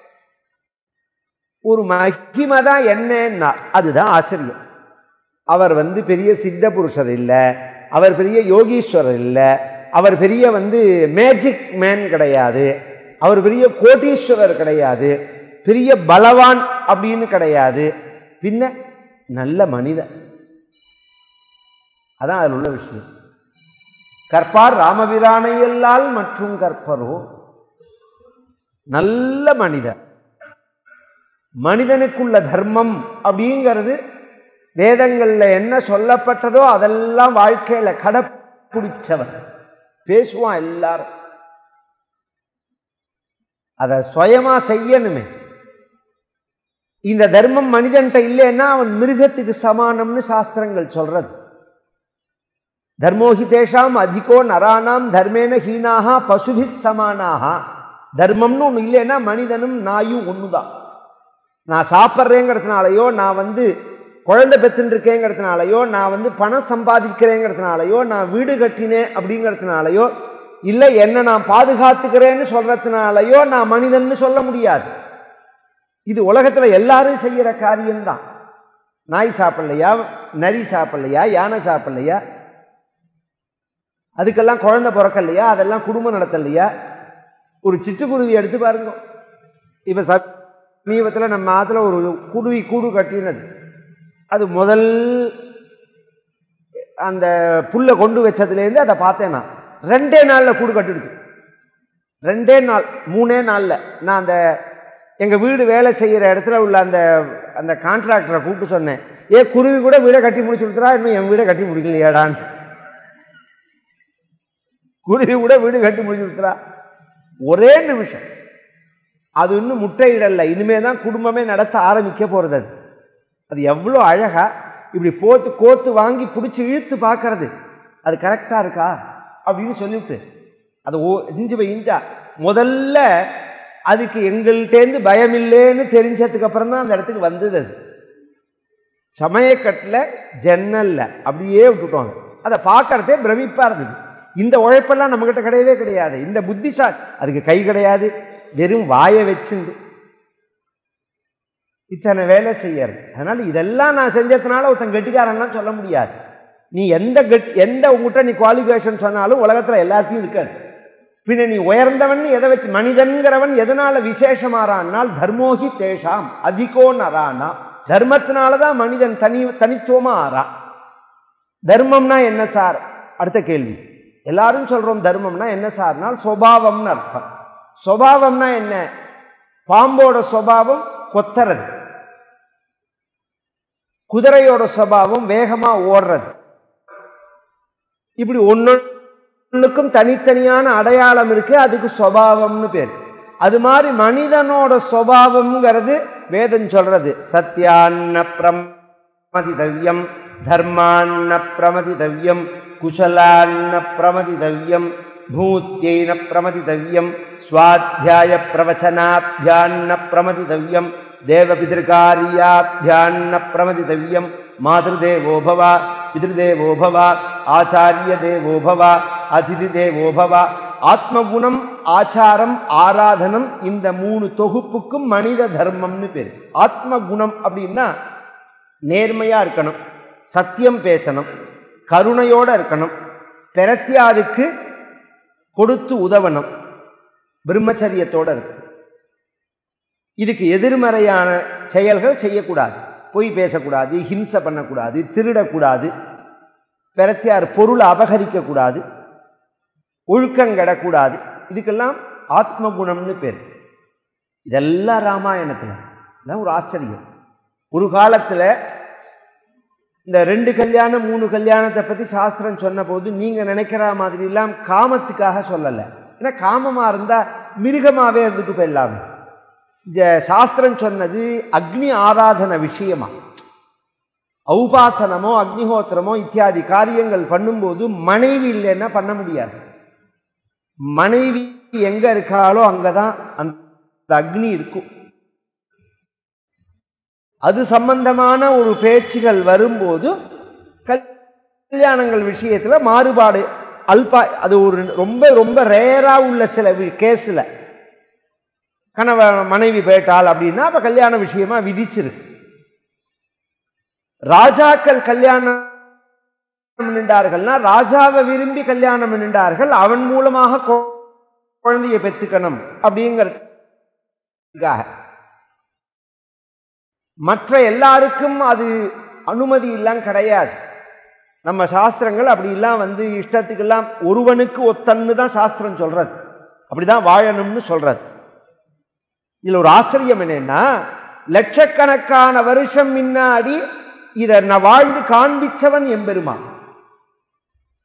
ஒரு மகிமை தான் என்னன்னா அதுதான் ஆச்சரியம் அவர் வந்து பெரிய சித்த புருஷர் இல்லை அவர் பெரிய யோகீஸ்வரர் இல்லை அவர் பெரிய வந்து மேஜிக் மேன் கிடையாது அவர் பெரிய கோட்டீஸ்வரர் கிடையாது பெரிய பலவான் அப்படின்னு கிடையாது பின்ன நல்ல மனிதன் அதான் அதில் உள்ள விஷயம் கற்பார் ராமபிரானையல்லால் மற்றும் கற்பரோ நல்ல மனிதன் மனிதனுக்குள்ள தர்மம் அப்படிங்கிறது வேதங்கள்ல என்ன சொல்லப்பட்டதோ அதெல்லாம் வாழ்க்கையில கடைப்பிடிச்சவன் பேசுவான் எல்லாரும் அதை சுயமா செய்யணுமே இந்த தர்மம் மனிதன்ட்ட இல்லைன்னா அவன் மிருகத்துக்கு சமானம்னு சாஸ்திரங்கள் சொல்றது தர்மோஹி தேஷாம் அதிகோ நராணாம் தர்மேன ஹீனாக பசுபி சமானாக தர்மம்னு ஒன்று இல்லைன்னா மனிதனும் நாயும் ஒன்று தான் நான் சாப்பிட்றேங்கிறதுனாலையோ நான் வந்து குழந்தை பெற்றுன்னு இருக்கேங்கிறதுனாலையோ நான் வந்து பணம் சம்பாதிக்கிறேங்கிறதுனாலையோ நான் வீடு கட்டினேன் அப்படிங்கிறதுனாலையோ இல்லை என்ன நான் பாதுகாத்துக்கிறேன்னு சொல்கிறதுனாலையோ நான் மனிதன்னு சொல்ல முடியாது இது உலகத்தில் எல்லாரும் செய்கிற காரியம்தான் நாய் சாப்பிட்லையா நரி சாப்பிட்லையா யானை சாப்பிட்லையா அதுக்கெல்லாம் குழந்தை பிறக்கலையா அதெல்லாம் குடும்பம் நடத்தலையா ஒரு சிட்டுக்குருவி எடுத்து பாருங்க இப்போ சமீபத்தில் நம்ம ஆற்றுல ஒரு குருவி கூடு கட்டினது அது முதல் அந்த புல்லை கொண்டு வச்சதுலேருந்து அதை பார்த்தேன் நான் ரெண்டே நாளில் கூடு கட்டிடுது ரெண்டே நாள் மூணே நாளில் நான் அந்த எங்கள் வீடு வேலை செய்கிற இடத்துல உள்ள அந்த அந்த கான்ட்ராக்டரை கூப்பிட்டு சொன்னேன் ஏ குருவி கூட வீடை கட்டி முடிச்சு கொடுத்துறா இன்னும் என் வீடை கட்டி முடிக்கலையாடான்னு குருவி கூட வீடு கட்டி முடிச்சு கொடுத்துறா ஒரே நிமிஷம் அது இன்னும் முட்டையிடல இனிமே தான் குடும்பமே நடத்த ஆரம்பிக்க போகிறது அது அது எவ்வளோ அழகா இப்படி போத்து கோத்து வாங்கி பிடிச்சி இழுத்து பார்க்கறது அது கரெக்டாக இருக்கா அப்படின்னு சொல்லிவிட்டு அது ஓ இஞ்சி போய் இஞ்சா முதல்ல அதுக்கு எங்கள்கிட்டேருந்து பயம் இல்லைன்னு தெரிஞ்சதுக்கு அப்புறம் தான் அந்த இடத்துக்கு வந்தது அது சமயக்கட்டில் ஜன்னல்ல அப்படியே விட்டுட்டோம் அதை பார்க்கறதே பிரமிப்பாக இருந்தது இந்த உழைப்பெல்லாம் நம்மக்கிட்ட கிடையவே கிடையாது இந்த புத்திசா அதுக்கு கை கிடையாது வெறும் வாயை வச்சுண்டு இத்தனை வேலை செய்யறது அதனால் இதெல்லாம் நான் செஞ்சதுனால ஒருத்தன் கெட்டிக்காரன்லாம் சொல்ல முடியாது நீ எந்த கெட் எந்த உங்ககிட்ட நீ குவாலிஃபிகேஷன் சொன்னாலும் உலகத்தில் எல்லாத்தையும் இருக்காது பின்ன நீ உயர்ந்தவன் எதை வச்சு மனிதன்கிறவன் எதனால விசேஷமாறான்னால் தர்மோகி தேஷாம் அதிகோ நரானா தர்மத்தினால தான் மனிதன் தனி தனித்துவமாக ஆறான் தர்மம்னா என்ன சார் அடுத்த கேள்வி எல்லாரும் சொல்கிறோம் தர்மம்னா என்ன சார்னால் சுவாவம்னு அர்த்தம் சுவாவம்னா என்ன பாம்போட சுவாவம் கொத்துறது குதிரையோட சுவாவம் வேகமாக ஓடுறது இப்படி ஒன்னொன்னுக்கும் தனித்தனியான அடையாளம் இருக்கு அதுக்கு சுவாவம்னு பேர் அது மாதிரி மனிதனோட சுவாவம்ங்கிறது வேதம் சொல்றது சத்யான்ன பிரமதிதவ்யம் தர்மான்ன பிரமதிதவ்யம் குஷலான்ன பிரமதிதவ்யம் பூத்தியைன பிரமதிதவ்யம் சுவாத்தியாய பிரவச்சனாபியான்ன பிரமதிதவ்யம் தேவபிதிருக்காரியாபியான்ன பிரமதிதவ்யம் மாதృదేவோ பவ பிதிருதேவோ பவ ஆச்சாரிய தேவோ பவ அதிதி தேவோ பவ ஆத்மகுணம் ஆச்சாரம் ஆராதனம் இந்த மூணு தொகுப்புக்கும் மனித தர்மம்னு பேர் ஆத்ம குணம் அப்படின்னா நேர்மையாக இருக்கணும் சத்தியம் பேசணும் கருணையோடு இருக்கணும் பிரத்தியாருக்கு கொடுத்து உதவணும் பிரம்மச்சரியத்தோடு இருக்கணும் இதுக்கு எதிர்மறையான செயல்கள் செய்யக்கூடாது பொய் பேசக்கூடாது ஹிம்சை பண்ணக்கூடாது திருடக்கூடாது பிரத்தியார் பொருளை அபகரிக்கக்கூடாது ஒழுக்கங்கடக்கூடாது இதுக்கெல்லாம் ஆத்ம குணம்னு பேர் இதெல்லாம் ராமாயணத்தில் இதான் ஒரு ஆச்சரியம் ஒரு காலத்தில் இந்த ரெண்டு கல்யாணம் மூணு கல்யாணத்தை பற்றி சாஸ்திரம் சொன்னபோது நீங்கள் நினைக்கிற மாதிரிலாம் காமத்துக்காக சொல்லலை ஏன்னா காமமாக இருந்தால் மிருகமாகவே இருந்துட்டு போயிடலாமே இந்த சாஸ்திரம் சொன்னது அக்னி ஆராதன விஷயமா ஔபாசனமோ அக்னிஹோத்திரமோ இத்தியாதி காரியங்கள் பண்ணும்போது மனைவி இல்லைன்னா பண்ண முடியாது மனைவி எங்க இருக்காளோ அங்கதான் அந்த அக்னி இருக்கும் அது சம்பந்தமான ஒரு பேச்சுகள் வரும்போது கல்யாணங்கள் விஷயத்துல மாறுபாடு அல்பா அது ஒரு ரொம்ப ரொம்ப ரேரா உள்ள சில கேஸில் கணவ மனைவி போயிட்டாள் அப்படின்னா அப்ப கல்யாண விஷயமா விதிச்சிருக்கு ராஜாக்கள் கல்யாணம் நின்றார்கள்னா ராஜாவை விரும்பி கல்யாணம் நின்றார்கள் அவன் மூலமாக குழந்தைய பெத்துக்கணும் அப்படிங்கிறதுக்காக மற்ற எல்லாருக்கும் அது அனுமதி எல்லாம் கிடையாது நம்ம சாஸ்திரங்கள் அப்படிலாம் வந்து இஷ்டத்துக்கெல்லாம் ஒருவனுக்கு ஒத்தன்னு தான் சாஸ்திரம் சொல்றது அப்படிதான் வாழணும்னு சொல்றது இதில் ஒரு ஆச்சரியம் என்னன்னா லட்சக்கணக்கான வருஷம் முன்னாடி இதை நான் வாழ்ந்து காண்பிச்சவன் எம்பெருமான்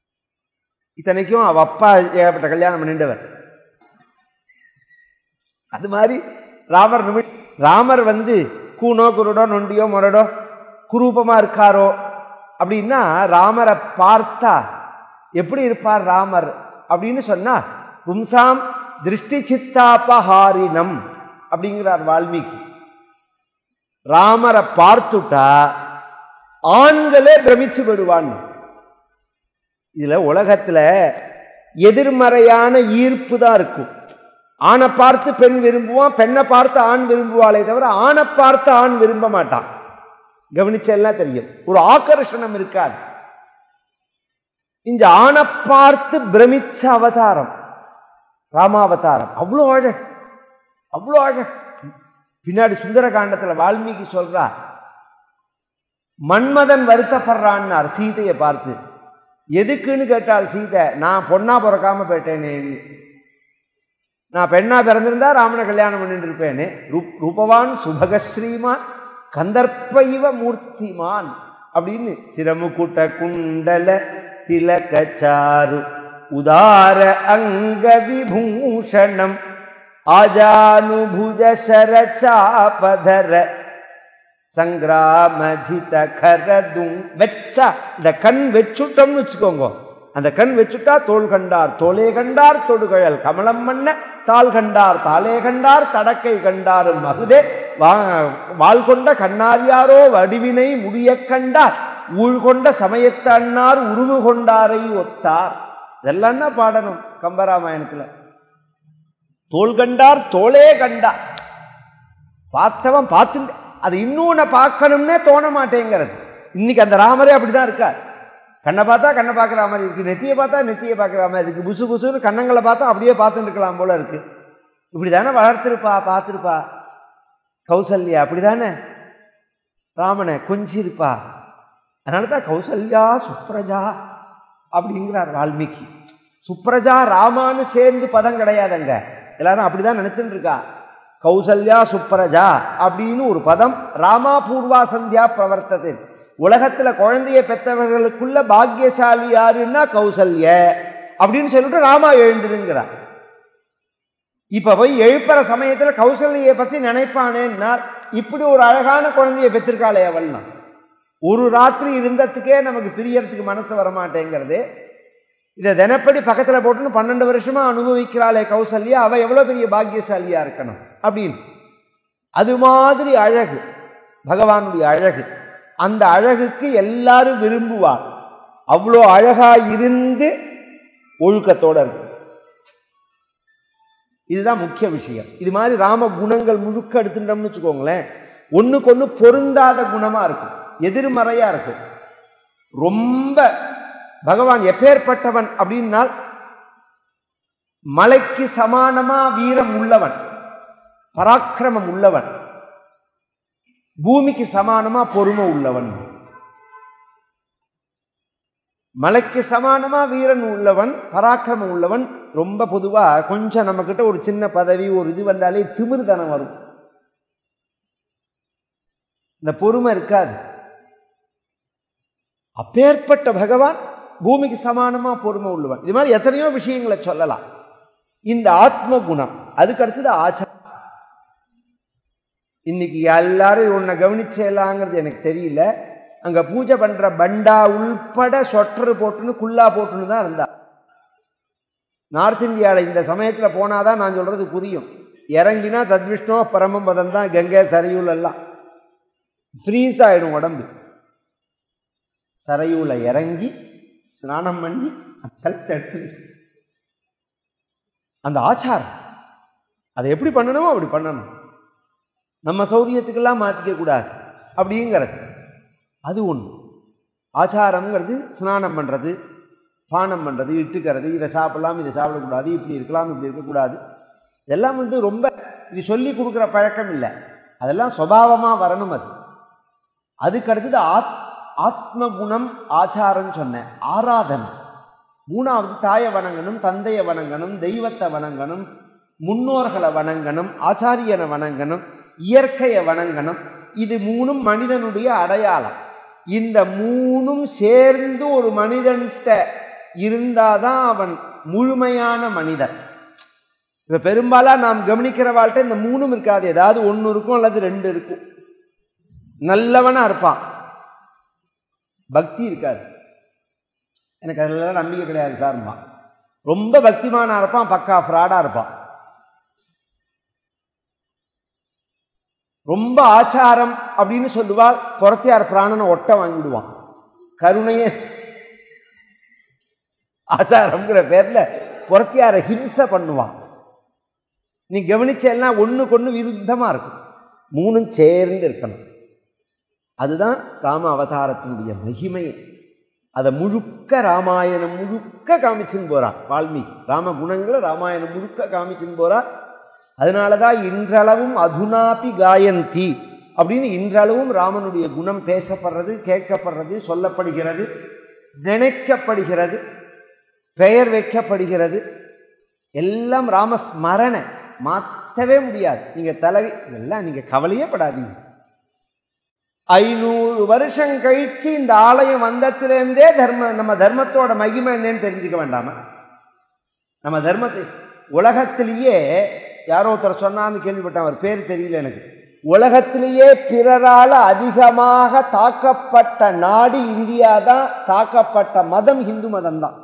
இத்தனைக்கும் அவ அப்பா ஏகப்பட்ட கல்யாணம் பண்ணிண்டவர் அது மாதிரி ராமர் நிமி ராமர் வந்து கூனோ குருடோ நொண்டியோ முரடோ குரூபமாக இருக்காரோ அப்படின்னா ராமரை பார்த்தா எப்படி இருப்பார் ராமர் அப்படின்னு சொன்னா பும்சாம் திருஷ்டி சித்தாபஹாரினம் அப்படிங்கிறார் வால்மீகி ராமரை பார்த்துட்டா ஆண்களே பிரமிச்சு விடுவான் இதுல உலகத்துல எதிர்மறையான ஈர்ப்பு தான் இருக்கும் ஆணை பார்த்து பெண் விரும்புவான் பெண்ணை பார்த்து ஆண் விரும்புவாளே தவிர ஆணை பார்த்து ஆண் விரும்ப மாட்டான் கவனிச்செல்லாம் தெரியும் ஒரு ஆக்கர்ஷணம் இருக்காது இந்த ஆணை பார்த்து பிரமிச்ச அவதாரம் ராமாவதாரம் அவ்வளோ அழகு அவ்வளோ அழகு பின்னாடி சுந்தரகாண்டத்தில் வால்மீகி சொல்றார் மன்மதன் வருத்தப்படுறான்னார் சீதையை பார்த்து எதுக்குன்னு கேட்டாள் சீதை நான் பொண்ணா பிறக்காம போயிட்டேனே நான் பெண்ணா பிறந்திருந்தா ராமனை கல்யாணம் பண்ணிட்டு இருப்பேனே ரூப் ரூபவான் சுபகஸ்ரீமான் கந்தர்ப்ப இவ மூர்த்திமான் அப்படின்னு சிரமுகுட்ட குண்டல திலகச்சாரு உதார அங்க விபூஷணம் ஆஜானுபுஜ சரச்சாபதர சங்கிராமஜித கரதும் வெச்சா இந்த கண் வெச்சுட்டோம்னு வச்சுக்கோங்க அந்த கண் வெச்சுட்டா தோல் கண்டார் தோலே கண்டார் தொடுகழல் கமலம் மன்ன தாள் கண்டார் தாளே கண்டார் தடக்கை கண்டார் மகுதே வா வாள் கொண்ட கண்ணாரியாரோ வடிவினை முடிய கண்டார் ஊழ் கொண்ட சமயத்து அண்ணார் உருவு கொண்டாரை ஒத்தார் இதெல்லாம் என்ன பாடணும் கம்பராமாயணத்துல தோல் கண்டார் தோளே கண்டார் பார்த்தவன் பார்த்து அது இன்னொன்று பார்க்கணும்னே தோண மாட்டேங்கிறது இன்னைக்கு அந்த ராமரே அப்படிதான் இருக்கார் கண்ணை பார்த்தா கண்ணை பார்க்குற மாதிரி இருக்கு நெத்தியை பார்த்தா நெத்தியை பார்க்குற மாதிரி இருக்கு புசு புசுன்னு கண்ணங்களை பார்த்தா அப்படியே பார்த்துட்டு இருக்கலாம் போல இருக்கு இப்படி தானே வளர்த்துருப்பா பார்த்துருப்பா கௌசல்யா அப்படி தானே ராமனை கொஞ்சிருப்பா அதனால தான் கௌசல்யா சுப்ரஜா அப்படிங்கிறார் வால்மீகி சுப்ரஜா ராமான்னு சேர்ந்து பதம் கிடையாதுங்க எல்லாரும் அப்படிதான் நினைச்சுட்டு இருக்கா கௌசல்யா சுப்ரஜா அப்படின்னு ஒரு பதம் ராமா பூர்வா சந்தியா பிரவர்த்தது உலகத்துல குழந்தைய பெற்றவர்களுக்குள்ள பாக்கியசாலி யாருன்னா கௌசல்ய அப்படின்னு சொல்லிட்டு ராமா எழுந்திருங்கிறார் இப்ப போய் எழுப்புற சமயத்துல கௌசல்யை பத்தி நினைப்பானேன்னா இப்படி ஒரு அழகான குழந்தைய பெற்றிருக்காளே அவள்னா ஒரு ராத்திரி இருந்ததுக்கே நமக்கு பிரியறதுக்கு மனசு வரமாட்டேங்கிறது இதை தினப்படி பக்கத்துல போட்டுன்னு பன்னெண்டு வருஷமா அனுபவிக்கிறாளே கௌசல்யா அவ எவ்வளவு பெரிய பாக்கியசாலியா இருக்கணும் அப்படின்னு அது மாதிரி அழகு பகவானுடைய அழகு அந்த அழகுக்கு எல்லாரும் விரும்புவார் அவ்வளோ அழகா இருந்து ஒழுக்கத்தோட இருக்கு இதுதான் முக்கிய விஷயம் இது மாதிரி ராம குணங்கள் முழுக்க எடுத்துட்டோம்னு வச்சுக்கோங்களேன் ஒண்ணுக்கு ஒண்ணு பொருந்தாத குணமா இருக்கும் எதிர்மறையா இருக்கும் ரொம்ப பகவான் எப்பேற்பட்டவன் அப்படின்னால் மலைக்கு சமானமா வீரம் உள்ளவன் பராக்கிரமம் உள்ளவன் பூமிக்கு சமானமா பொறுமை உள்ளவன் மலைக்கு சமானமா வீரன் உள்ளவன் பராக்கிரமம் உள்ளவன் ரொம்ப பொதுவா கொஞ்சம் நம்ம கிட்ட ஒரு சின்ன பதவி ஒரு இது வந்தாலே திமிர்தனம் வரும் இந்த பொறுமை இருக்காது அப்பேற்பட்ட பகவான் பூமிக்கு சமானமா பொறுமை உள்ளவன் இது மாதிரி எத்தனையோ விஷயங்களை சொல்லலாம் இந்த ஆத்ம குணம் அதுக்கு அடுத்தது ஆச்சாரம் இன்னைக்கு எல்லாரும் உன்னை கவனிச்சலாங்கிறது எனக்கு தெரியல அங்க பூஜை பண்ற பண்டா உள்பட சொட்டர் போட்டுன்னு குல்லா போட்டுன்னு தான் இருந்தா நார்த் இந்தியாவில் இந்த சமயத்துல போனாதான் நான் சொல்றது புரியும் இறங்கினா தத்விஷ்ணோ பரமம் பதம் தான் கங்கை சரையூல் எல்லாம் ஃப்ரீஸ் ஆயிடும் உடம்பு சரையூல இறங்கி ஸ்நானம் பண்ணி கழுத்தை எடுத்து அந்த ஆச்சாரம் அதை எப்படி பண்ணணுமோ அப்படி பண்ணணும் நம்ம சௌரியத்துக்கெல்லாம் மாற்றிக்க கூடாது அப்படிங்கிறது அது ஒன்று ஆச்சாரம்ங்கிறது ஸ்நானம் பண்ணுறது பானம் பண்ணுறது இட்டுக்கிறது இதை சாப்பிடலாம் இதை சாப்பிடக்கூடாது இப்படி இருக்கலாம் இப்படி இருக்கக்கூடாது இதெல்லாம் வந்து ரொம்ப இது சொல்லி கொடுக்குற பழக்கம் இல்லை அதெல்லாம் சுபாவமாக வரணும் அது அதுக்கு அடுத்தது ஆத் ஆத்ம குணம் ஆச்சாரம் சொன்னேன் ஆராதனை மூணாவது தாயை வணங்கணும் தந்தையை வணங்கணும் தெய்வத்தை வணங்கணும் முன்னோர்களை வணங்கணும் ஆச்சாரியனை வணங்கணும் இயற்கையை வணங்கணும் இது மூணும் மனிதனுடைய அடையாளம் இந்த மூணும் சேர்ந்து ஒரு மனிதன்கிட்ட இருந்தாதான் அவன் முழுமையான மனிதன் இப்போ பெரும்பாலாக நாம் கவனிக்கிற வாழ்க்கை இந்த மூணும் இருக்காது ஏதாவது ஒன்று இருக்கும் அல்லது ரெண்டு இருக்கும் நல்லவனாக இருப்பான் பக்தி இருக்காது எனக்கு அதிலலாம் நம்பிக்கை கிடையாது சார்பான் ரொம்ப பக்திமானா இருப்பான் பக்கா ஃப்ராடாக இருப்பான் ரொம்ப ஆச்சாரம் அப்படின்னு சொல்லுவாள் புறத்தியார் பிராணனை ஒட்ட வாங்கிடுவான் கருணையே ஆச்சாரம்ங்கிற பேர்ல புறத்தியார ஹிம்சை பண்ணுவான் நீ கவனிச்சேன்னா ஒண்ணுக்கு ஒண்ணு விருத்தமா இருக்கும் மூணும் சேர்ந்து இருக்கணும் அதுதான் ராம அவதாரத்தினுடைய மகிமை அதை முழுக்க ராமாயணம் முழுக்க காமிச்சுன்னு போறான் வால்மீகி ராம குணங்களை ராமாயணம் முழுக்க காமிச்சுன்னு போறா அதனால தான் இன்றளவும் அதுனாபி காயந்தி அப்படின்னு இன்றளவும் ராமனுடைய குணம் பேசப்படுறது கேட்கப்படுறது சொல்லப்படுகிறது நினைக்கப்படுகிறது பெயர் வைக்கப்படுகிறது எல்லாம் ராமஸ்மரண மாற்றவே முடியாது நீங்கள் தலைவி எல்லாம் நீங்கள் கவலையே படாதீங்க ஐநூறு வருஷம் கழிச்சு இந்த ஆலயம் வந்ததுலேருந்தே தர்ம நம்ம தர்மத்தோட மகிமை என்னன்னு தெரிஞ்சுக்க வேண்டாமா நம்ம தர்மத்தை உலகத்திலேயே யாரோ ஒருத்தர் சொன்னான்னு கேள்விப்பட்டேன் அவர் பேர் தெரியல எனக்கு உலகத்திலேயே பிறரால் அதிகமாக தாக்கப்பட்ட நாடு இந்தியா தான் தாக்கப்பட்ட மதம் இந்து மதம் தான்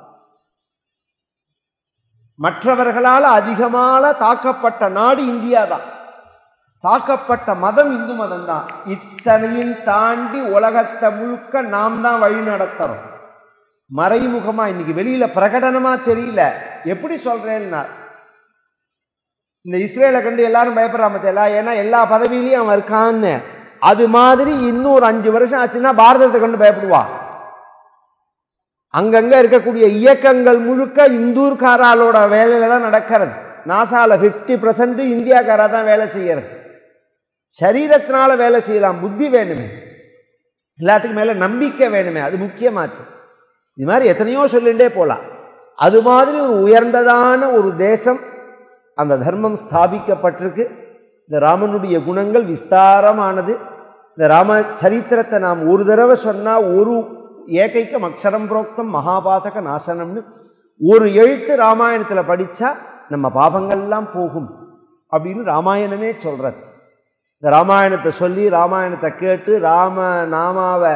மற்றவர்களால் அதிகமாக தாக்கப்பட்ட நாடு இந்தியா தான் தாக்கப்பட்ட மதம் இந்து மதம் தான் இத்தனையும் தாண்டி உலகத்தை முழுக்க நாம் தான் வழி நடத்துறோம் மறைமுகமா இன்னைக்கு வெளியில பிரகடனமா தெரியல எப்படி சொல்றேன்னா இந்த இஸ்ரேலை கண்டு எல்லாரும் பயப்படுறாம தெரியல ஏன்னா எல்லா பதவியிலையும் அவன் இருக்கான்னு அது மாதிரி இன்னொரு அஞ்சு வருஷம் ஆச்சுன்னா பாரதத்தை கண்டு பயப்படுவா அங்கங்க இருக்கக்கூடிய இயக்கங்கள் முழுக்க இந்தூர்காராலோட வேலையில தான் நடக்கிறது நாசால ஃபிஃப்டி பர்சன்ட் இந்தியாக்காரா தான் வேலை செய்யறது சரீரத்தினால வேலை செய்யலாம் புத்தி வேணுமே எல்லாத்துக்கும் மேல நம்பிக்கை வேணுமே அது முக்கியமாச்சு இது மாதிரி எத்தனையோ சொல்லிகிட்டே போகலாம் அது மாதிரி ஒரு உயர்ந்ததான ஒரு தேசம் அந்த தர்மம் ஸ்தாபிக்கப்பட்டிருக்கு இந்த ராமனுடைய குணங்கள் விஸ்தாரமானது இந்த ராம சரித்திரத்தை நாம் ஒரு தடவை சொன்னால் ஒரு ஏகைக்கம் அக்ஷரம் புரோக்தம் மகாபாதக நாசனம்னு ஒரு எழுத்து ராமாயணத்தில் படித்தா நம்ம பாபங்கள்லாம் போகும் அப்படின்னு ராமாயணமே சொல்கிறது இந்த ராமாயணத்தை சொல்லி ராமாயணத்தை கேட்டு ராம நாமாவை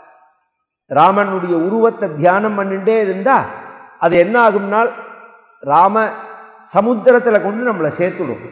ராமனுடைய உருவத்தை தியானம் பண்ணிட்டே இருந்தால் அது என்ன ஆகும்னால் ராம சமுத்திரத்தில் கொண்டு நம்மளை சேர்த்துடும்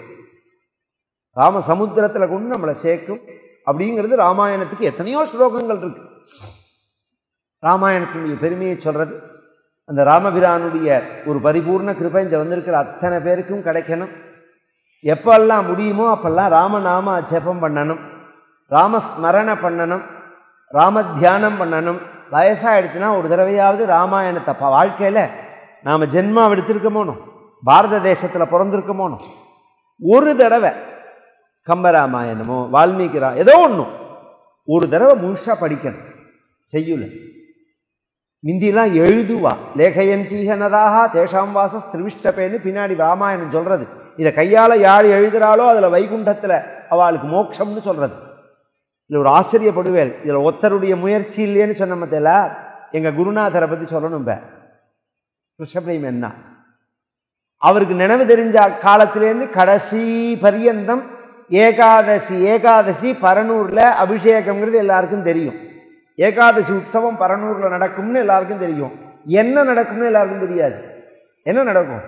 ராம சமுத்திரத்தில் கொண்டு நம்மளை சேர்க்கும் அப்படிங்கிறது ராமாயணத்துக்கு எத்தனையோ ஸ்லோகங்கள் இருக்கு ராமாயணத்தினுடைய பெருமையை சொல்கிறது அந்த ராமபிரானுடைய ஒரு பரிபூர்ண கிருபை இங்கே வந்திருக்கிற அத்தனை பேருக்கும் கிடைக்கணும் எப்பெல்லாம் முடியுமோ அப்பெல்லாம் ராமநாம ஜெபம் பண்ணணும் ராமஸ்மரணை பண்ணணும் ராம தியானம் பண்ணணும் வயசாகிடுச்சுன்னா ஒரு தடவையாவது ராமாயணத்தை ப வாழ்க்கையில் நாம் ஜென்மா எடுத்திருக்கமோனும் பாரத தேசத்தில் பிறந்திருக்கமோனும் ஒரு தடவை கம்பராமாயணமோ வால்மீகி ரா ஏதோ ஒன்றும் ஒரு தடவை முழுசாக படிக்கணும் செய்யுல மிந்திலாம் எழுதுவா லேகையந்தீகனராக தேஷாம் வாசஸ் திருவிஷ்டப்பேன்னு பின்னாடி ராமாயணம் சொல்கிறது இதை கையால் யார் எழுதுகிறாளோ அதில் வைகுண்டத்தில் அவளுக்கு மோட்சம்னு சொல்கிறது இதில் ஒரு ஆச்சரியப்படுவேல் இதில் ஒருத்தருடைய முயற்சி இல்லைன்னு சொன்ன மத்தியில் எங்கள் குருநாதரை பற்றி சொல்லணும் இப்போ கிருஷ்ணபிரேம் என்ன அவருக்கு நினைவு தெரிஞ்ச காலத்திலேருந்து கடைசி பரியந்தம் ஏகாதசி ஏகாதசி பரனூரில் அபிஷேகம்ங்கிறது எல்லாருக்கும் தெரியும் ஏகாதசி உற்சவம் பரனூரில் நடக்கும்னு எல்லாருக்கும் தெரியும் என்ன நடக்கும்னு எல்லாருக்கும் தெரியாது என்ன நடக்கும்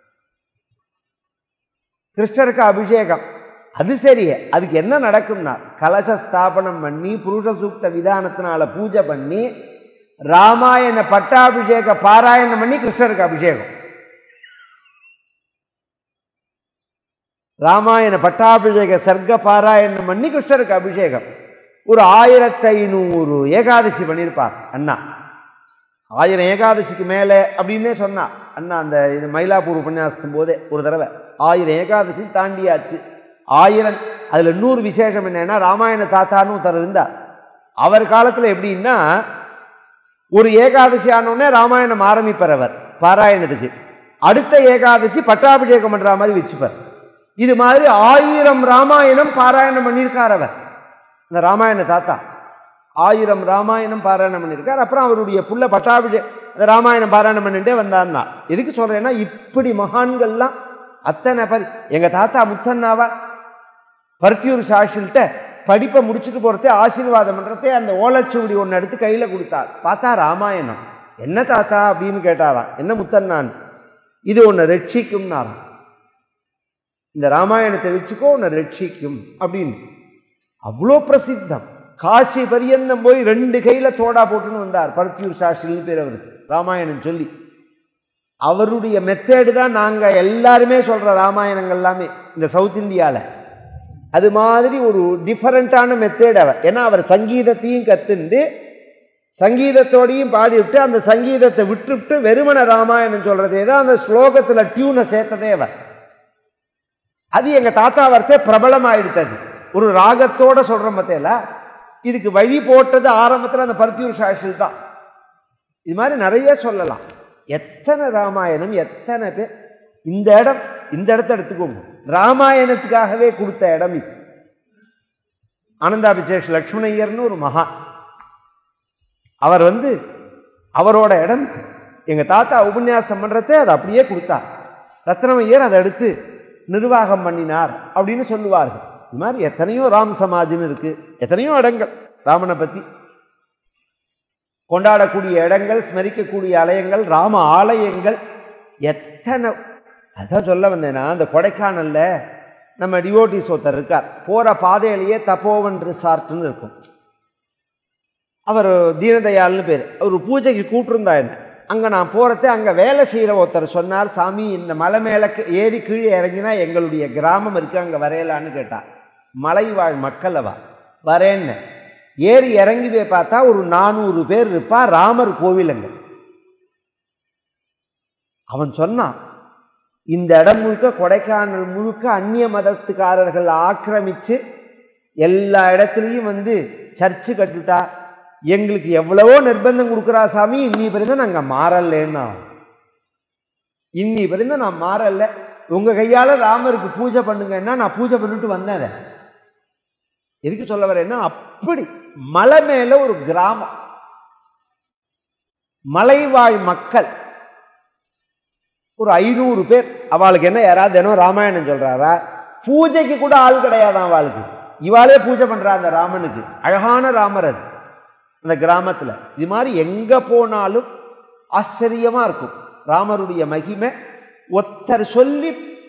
கிருஷ்ணருக்கு அபிஷேகம் அது சரி அதுக்கு என்ன நடக்கும்னா கலச ஸ்தாபனம் பண்ணி புருஷ சூக்த விதானத்தினால பூஜை பண்ணி ராமாயண பட்டாபிஷேக பாராயணம் பண்ணி கிருஷ்ணருக்கு அபிஷேகம் ராமாயண பட்டாபிஷேக சர்க்க பாராயணம் பண்ணி கிருஷ்ணருக்கு அபிஷேகம் ஒரு ஆயிரத்தி ஐநூறு ஏகாதசி பண்ணியிருப்பார் அண்ணா ஆயிரம் ஏகாதசிக்கு மேலே அப்படின்னே சொன்னா அண்ணா அந்த இது மயிலாப்பூர் உபன்யாசத்தும் போதே ஒரு தடவை ஆயிரம் ஏகாதசி தாண்டியாச்சு ஆயிரம் அதில் இன்னொரு விசேஷம் என்னன்னா ராமாயண தாத்தான்னு ஒருத்தர் இருந்தார் அவர் காலத்தில் எப்படின்னா ஒரு ஏகாதசி ஆனோடனே ராமாயணம் ஆரம்பிப்பார் அவர் பாராயணத்துக்கு அடுத்த ஏகாதசி பட்டாபிஷேகம் பண்ணுற மாதிரி வச்சுப்பார் இது மாதிரி ஆயிரம் ராமாயணம் பாராயணம் பண்ணியிருக்கார் அவர் இந்த ராமாயண தாத்தா ஆயிரம் ராமாயணம் பாராயணம் பண்ணியிருக்கார் அப்புறம் அவருடைய புள்ள பட்டாபிஷே அந்த ராமாயணம் பாராயணம் பண்ணிட்டே வந்தார்னா எதுக்கு சொல்கிறேன்னா இப்படி மகான்கள்லாம் அத்தனை பரி எங்க தாத்தா முத்தண்ணாவா பருத்தியூர் சாஷில்கிட்ட படிப்பை முடிச்சுட்டு போகிறதே ஆசீர்வாதம் பண்ணுறதே அந்த ஓலைச்சுவடி ஒன்று எடுத்து கையில் கொடுத்தார் பார்த்தா ராமாயணம் என்ன தாத்தா அப்படின்னு கேட்டாராம் என்ன முத்தண்ணான் இது ஒன்று ரட்சிக்கும்னாராம் இந்த ராமாயணத்தை வச்சுக்கோ உன்னை ரட்சிக்கும் அப்படின்னு அவ்வளோ பிரசித்தம் காசி பரியந்தம் போய் ரெண்டு கையில் தோடா போட்டுன்னு வந்தார் பருத்தியூர் சாஷில்னு பேர் அவருக்கு ராமாயணம் சொல்லி அவருடைய மெத்தேடு தான் நாங்கள் எல்லாருமே சொல்கிற ராமாயணங்கள் எல்லாமே இந்த சவுத் இந்தியாவில் அது மாதிரி ஒரு டிஃபரண்ட்டான மெத்தேட் அவர் ஏன்னா அவர் சங்கீதத்தையும் கற்றுண்டு சங்கீதத்தோடையும் பாடிவிட்டு அந்த சங்கீதத்தை விட்டுவிட்டு வெறுமன ராமாயணம் சொல்கிறதே தான் அந்த ஸ்லோகத்தில் டியூனை சேர்த்ததே அவர் அது எங்கள் தாத்தா வார்த்தை பிரபலமாயிடுத்தது ஒரு ராகத்தோட சொல்கிற மத்தையில இதுக்கு வழி போட்டது ஆரம்பத்தில் அந்த பருத்தியூர் சாஷில் தான் இது மாதிரி நிறைய சொல்லலாம் எத்தனை ராமாயணம் எத்தனை பேர் இந்த இடம் இந்த இடத்த எடுத்துக்கோங்க ராமாயணத்துக்காகவே கொடுத்த இடம் இது ஆனந்தாபிஷேஷ் லக்ஷ்மணையர்னு ஒரு மகா அவர் வந்து அவரோட இடம் இது. எங்க தாத்தா உபன்யாசம் பண்றதே அதை அப்படியே கொடுத்தார் ரத்னமையர் அதை எடுத்து நிர்வாகம் பண்ணினார் அப்படின்னு சொல்லுவார்கள் இது மாதிரி எத்தனையோ ராம் சமாஜ்னு இருக்கு எத்தனையோ இடங்கள் ராமனை பத்தி கொண்டாடக்கூடிய இடங்கள் ஸ்மரிக்கக்கூடிய ஆலயங்கள் ராம ஆலயங்கள் எத்தனை அதான் சொல்ல வந்தேன்னா அந்த கொடைக்கானல்ல நம்ம டிவோட்டிஸ் ஒருத்தர் இருக்கார் போகிற பாதையிலேயே தப்போவன் ரிசார்ட்னு இருக்கும் அவர் தீனதயாள்னு பேர் அவர் பூஜைக்கு கூப்பிட்டுருந்தா என்ன அங்கே நான் போகிறதே அங்கே வேலை செய்கிற ஒருத்தர் சொன்னார் சாமி இந்த மலை மேலே கீ- ஏறி கீழே இறங்கினா எங்களுடைய கிராமம் இருக்குது அங்கே வரையலான்னு கேட்டார் மலை வாழ் மக்கள் அவ வரேன்னு ஏறி இறங்கி போய் பார்த்தா ஒரு நானூறு பேர் இருப்பா ராமர் கோவிலுங்க அவன் சொன்னான் இந்த இடம் முழுக்க கொடைக்கானல் முழுக்க அந்நிய மதத்துக்காரர்கள் ஆக்கிரமித்து எல்லா இடத்துலையும் வந்து சர்ச்சு கட்டுட்டா எங்களுக்கு எவ்வளவோ நிர்பந்தம் கொடுக்குறா சாமி இன்னி பிறந்த நாங்கள் மாறலேன்னா இன்னி பிறந்த நான் மாறல உங்கள் கையால் ராமருக்கு பூஜை பண்ணுங்கன்னா நான் பூஜை பண்ணிட்டு வந்தேன் அதை. எதுக்கு சொல்ல வரேன்னா அப்படி மலை மேலே ஒரு கிராமம் மலைவாழ் மக்கள் ஒரு ஐநூறு பேர் அவளுக்கு என்ன யாராவது தினம் ராமாயணம் சொல்றாரா பூஜைக்கு கூட ஆள் கிடையாதான் அவளுக்கு இவாளே பூஜை பண்றா அந்த ராமனுக்கு அழகான ராமர் அது அந்த கிராமத்துல இது மாதிரி எங்க போனாலும் ஆச்சரியமா இருக்கும் ராமருடைய மகிமை ஒருத்தர் சொல்லி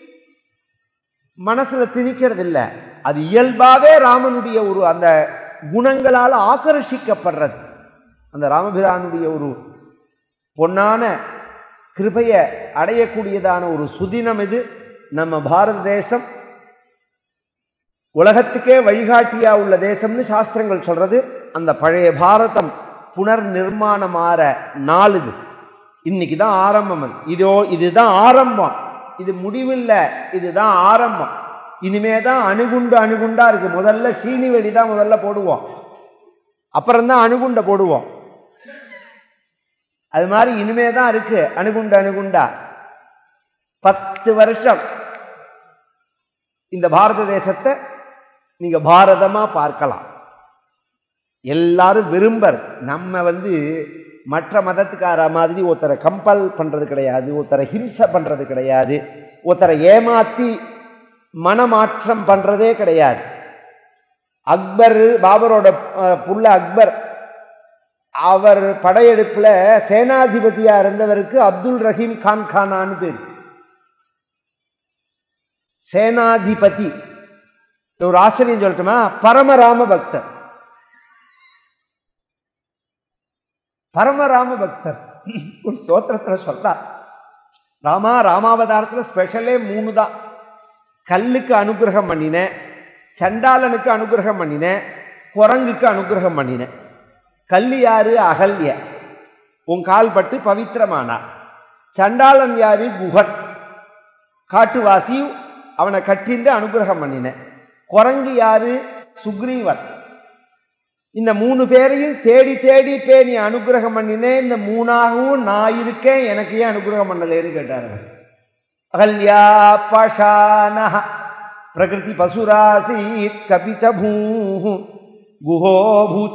மனசுல திணிக்கிறது இல்ல அது இயல்பாவே ராமனுடைய ஒரு அந்த குணங்களால் ஆக்கர்ஷிக்கப்படுறது அந்த ராமபிரானுடைய ஒரு பொன்னான கிருபையை அடையக்கூடியதான ஒரு சுதினம் இது நம்ம பாரத தேசம் உலகத்துக்கே வழிகாட்டியா உள்ள தேசம்னு சாஸ்திரங்கள் சொல்றது அந்த பழைய பாரதம் புனர் நிர்மாணமாற நாள் இது இன்னைக்கு தான் ஆரம்பம் அது. இதோ இதுதான் ஆரம்பம் இது முடிவில்லை இதுதான் ஆரம்பம் இனிமே தான் அணுகுண்டு அணுகுண்டா இருக்கு முதல்ல சீனி வெடி தான் முதல்ல போடுவோம் அப்புறம்தான் அணுகுண்டை போடுவோம் அது மாதிரி இனிமே தான் இருக்கு அணுகுண்டு அணுகுண்டா பத்து வருஷம் இந்த பாரத தேசத்தை நீங்க பாரதமா பார்க்கலாம் எல்லாரும் விரும்பர் நம்ம வந்து மற்ற மதத்துக்கார மாதிரி ஒருத்தரை கம்பல் பண்றது கிடையாது ஒருத்தரை ஹிம்சை பண்றது கிடையாது ஒருத்தரை ஏமாத்தி மனமாற்றம் பண்றதே கிடையாது அக்பர் பாபரோட அஹ், புள்ள அக்பர் அவர் படையெடுப்புல சேனாதிபதியா இருந்தவருக்கு அப்துல் ரஹீம் கான் கானான்னு பேர் சேனாதிபதி இது ஒரு ஆச்சரியம் சொல்லட்டுமா பரமராம பக்தர் பரமராம பக்தர் ஒரு ஸ்தோத்திரத்துல சொல்றார் ராமா ராமாவதாரத்துல ஸ்பெஷலே மூணு தான் கல்லுக்கு அனுகிரகம் பண்ணினேன் சண்டாளனுக்கு அனுகிரகம் பண்ணினேன் குரங்குக்கு அனுகிரகம் பண்ணினேன் கல்லு யாரு அகல்ய உன் கால் பட்டு பவித்திரமானா சண்டாளன் யாரு குகன் காட்டுவாசி அவனை கட்டின்று அனுகிரகம் பண்ணினேன் குரங்கு யாரு சுக்ரீவன் இந்த மூணு பேரையும் தேடி தேடி பே நீ அனுகிரகம் பண்ணினேன் இந்த மூணாகவும் நான் இருக்கேன் எனக்கு ஏன் அனுகிரகம் பண்ணலேன்னு கேட்டாரு அகல்யா பஷானஹ பிரகிருதி பசுராசீத் கபிச்ச பூ குஹோ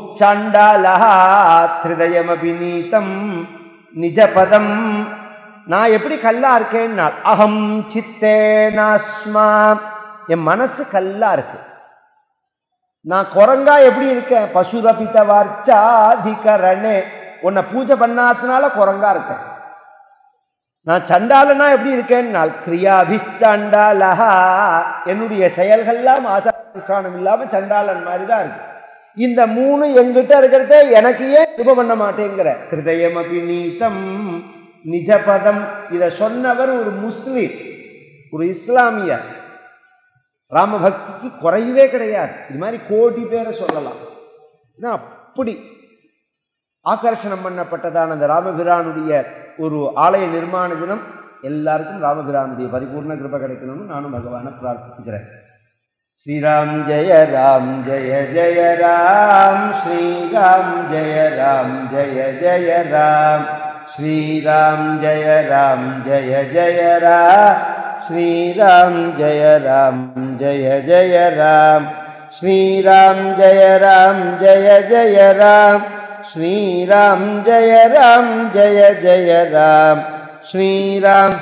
பூச்சாண்டாலா ஹிருதயமபி நீதம் நிஜபதம் நான் எப்படி கல்லா இருக்கேன்னா அகம் சித்தே நாஸ்மா என் மனசு கல்லா இருக்கு நான் குரங்கா எப்படி இருக்கேன் பசுரபித வார்ச்சாதிகரணே உன்னை பூஜை பண்ணாதனால குரங்கா இருக்கேன் நான் சண்டாளனா எப்படி இருக்கேன்னால் கிரியாபிஷ்டாண்டாலஹா என்னுடைய செயல்கள்லாம் ஆசாரிஷ்டானம் இல்லாம சண்டாளன் மாதிரி தான் இருக்கு இந்த மூணு எங்கிட்ட இருக்கிறதே எனக்கு ஏன் இது பண்ண மாட்டேங்கிற கிருதயம் அபிநீதம் நிஜபதம் இதை சொன்னவர் ஒரு முஸ்லிம் ஒரு இஸ்லாமியர் ராமபக்திக்கு குறையவே கிடையாது இது மாதிரி கோடி பேரை சொல்லலாம் ஏன்னா அப்படி ஆகர்ஷணம் பண்ணப்பட்டதான அந்த ராமபிரானுடைய ஒரு ஆலய நிர்மாண தினம் எல்லாருக்கும் ராமபிரானுடைய பரிபூர்ண கிருபை கிடைக்கணும்னு நானும் பகவானை பிரார்த்திச்சுக்கிறேன் ஸ்ரீராம் ஜெய ராம் ஜெய ஜெய ராம் ஸ்ரீராம் ஜெய ராம் ஜெய ஜெய ராம் ஸ்ரீராம் ஜெய ராம் ஜெய ஜெய ராம் ஸ்ரீராம் ஜெய ராம் ஜெய ஜெய ராம் ஸ்ரீராம் ஜெய ராம் ஜெய ஜெய ராம் ஸ்ரீராம் ஜெய ராம் ஜெய ஜெய ராம் ஸ்ரீராம்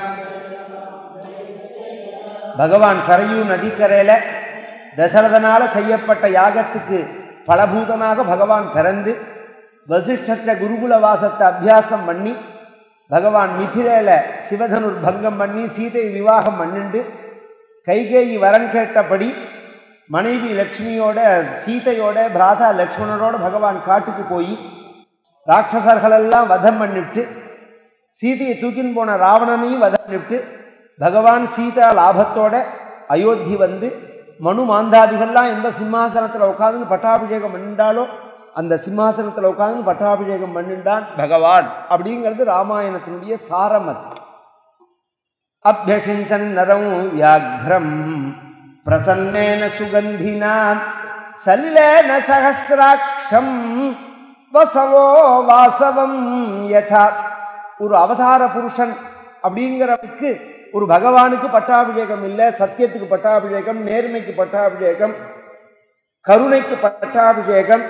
பகவான் சரையூ நதிக்கரையில் தசரதனால செய்யப்பட்ட யாகத்துக்கு பலபூதனாக பகவான் பிறந்து வசிஷ்டற்ற குருகுல வாசத்தை அபியாசம் பண்ணி பகவான் மிதிரையில் சிவதனுர் பங்கம் பண்ணி சீதை விவாகம் பண்ணிண்டு கைகேயி வரன் கேட்டபடி மனைவி லக்ஷ்மியோட சீதையோட பிராதா லக்ஷ்மணனோட பகவான் காட்டுக்கு போய் ராட்சசர்களெல்லாம் வதம் பண்ணிட்டு சீதையை தூக்கின்னு போன ராவணனையும் வதம் பண்ணிட்டு பகவான் சீதா லாபத்தோட அயோத்தி வந்து மனு மாந்தாதிகள்லாம் எந்த சிம்மாசனத்தில் உட்காந்து பட்டாபிஷேகம் பண்ணிண்டாலோ அந்த சிம்மாசனத்தில் உட்காந்து பட்டாபிஷேகம் பண்ணிண்டான் பகவான் அப்படிங்கிறது ராமாயணத்தினுடைய சாரம் அது அபியஷிஞ்சன் நரம் வியாக்ரம் பிரசன்னேன சுகந்தினா சல்லேன சகசிராட்சம் வசவோ வாசவம் யதா ஒரு அவதார புருஷன் அப்படிங்கிறவனுக்கு ஒரு பகவானுக்கு பட்டாபிஷேகம் இல்லை சத்தியத்துக்கு பட்டாபிஷேகம் நேர்மைக்கு பட்டாபிஷேகம் கருணைக்கு பட்டாபிஷேகம்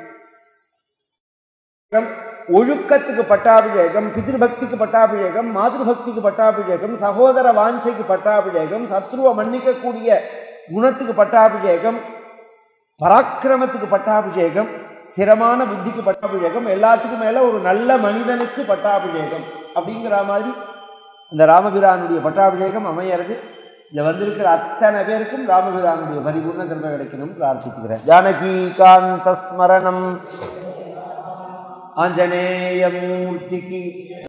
ஒழுக்கத்துக்கு பட்டாபிஷேகம் பிதிருபக்திக்கு பட்டாபிஷேகம் மாதிருபக்திக்கு பட்டாபிஷேகம் சகோதர வாஞ்சைக்கு பட்டாபிஷேகம் சத்ருவை மன்னிக்கக்கூடிய குணத்துக்கு பட்டாபிஷேகம் பராக்கிரமத்துக்கு பட்டாபிஷேகம் ஸ்திரமான புத்திக்கு பட்டாபிஷேகம் எல்லாத்துக்கும் மேலே ஒரு நல்ல மனிதனுக்கு பட்டாபிஷேகம் அப்படிங்கிற மாதிரி இந்த ராமபிரானுடைய பட்டாபிஷேகம் அமையறது இங்க வந்திருக்கிற அத்தனை பேருக்கும் ராமபிரானுடைய பரிபூர்ண கிருபை கிடைக்கணும் பிரார்த்திச்சுக்கிறேன் ஜானகி காந்த ஸ்மரணம் ஆஞ்சநேய மூர்த்திக்கு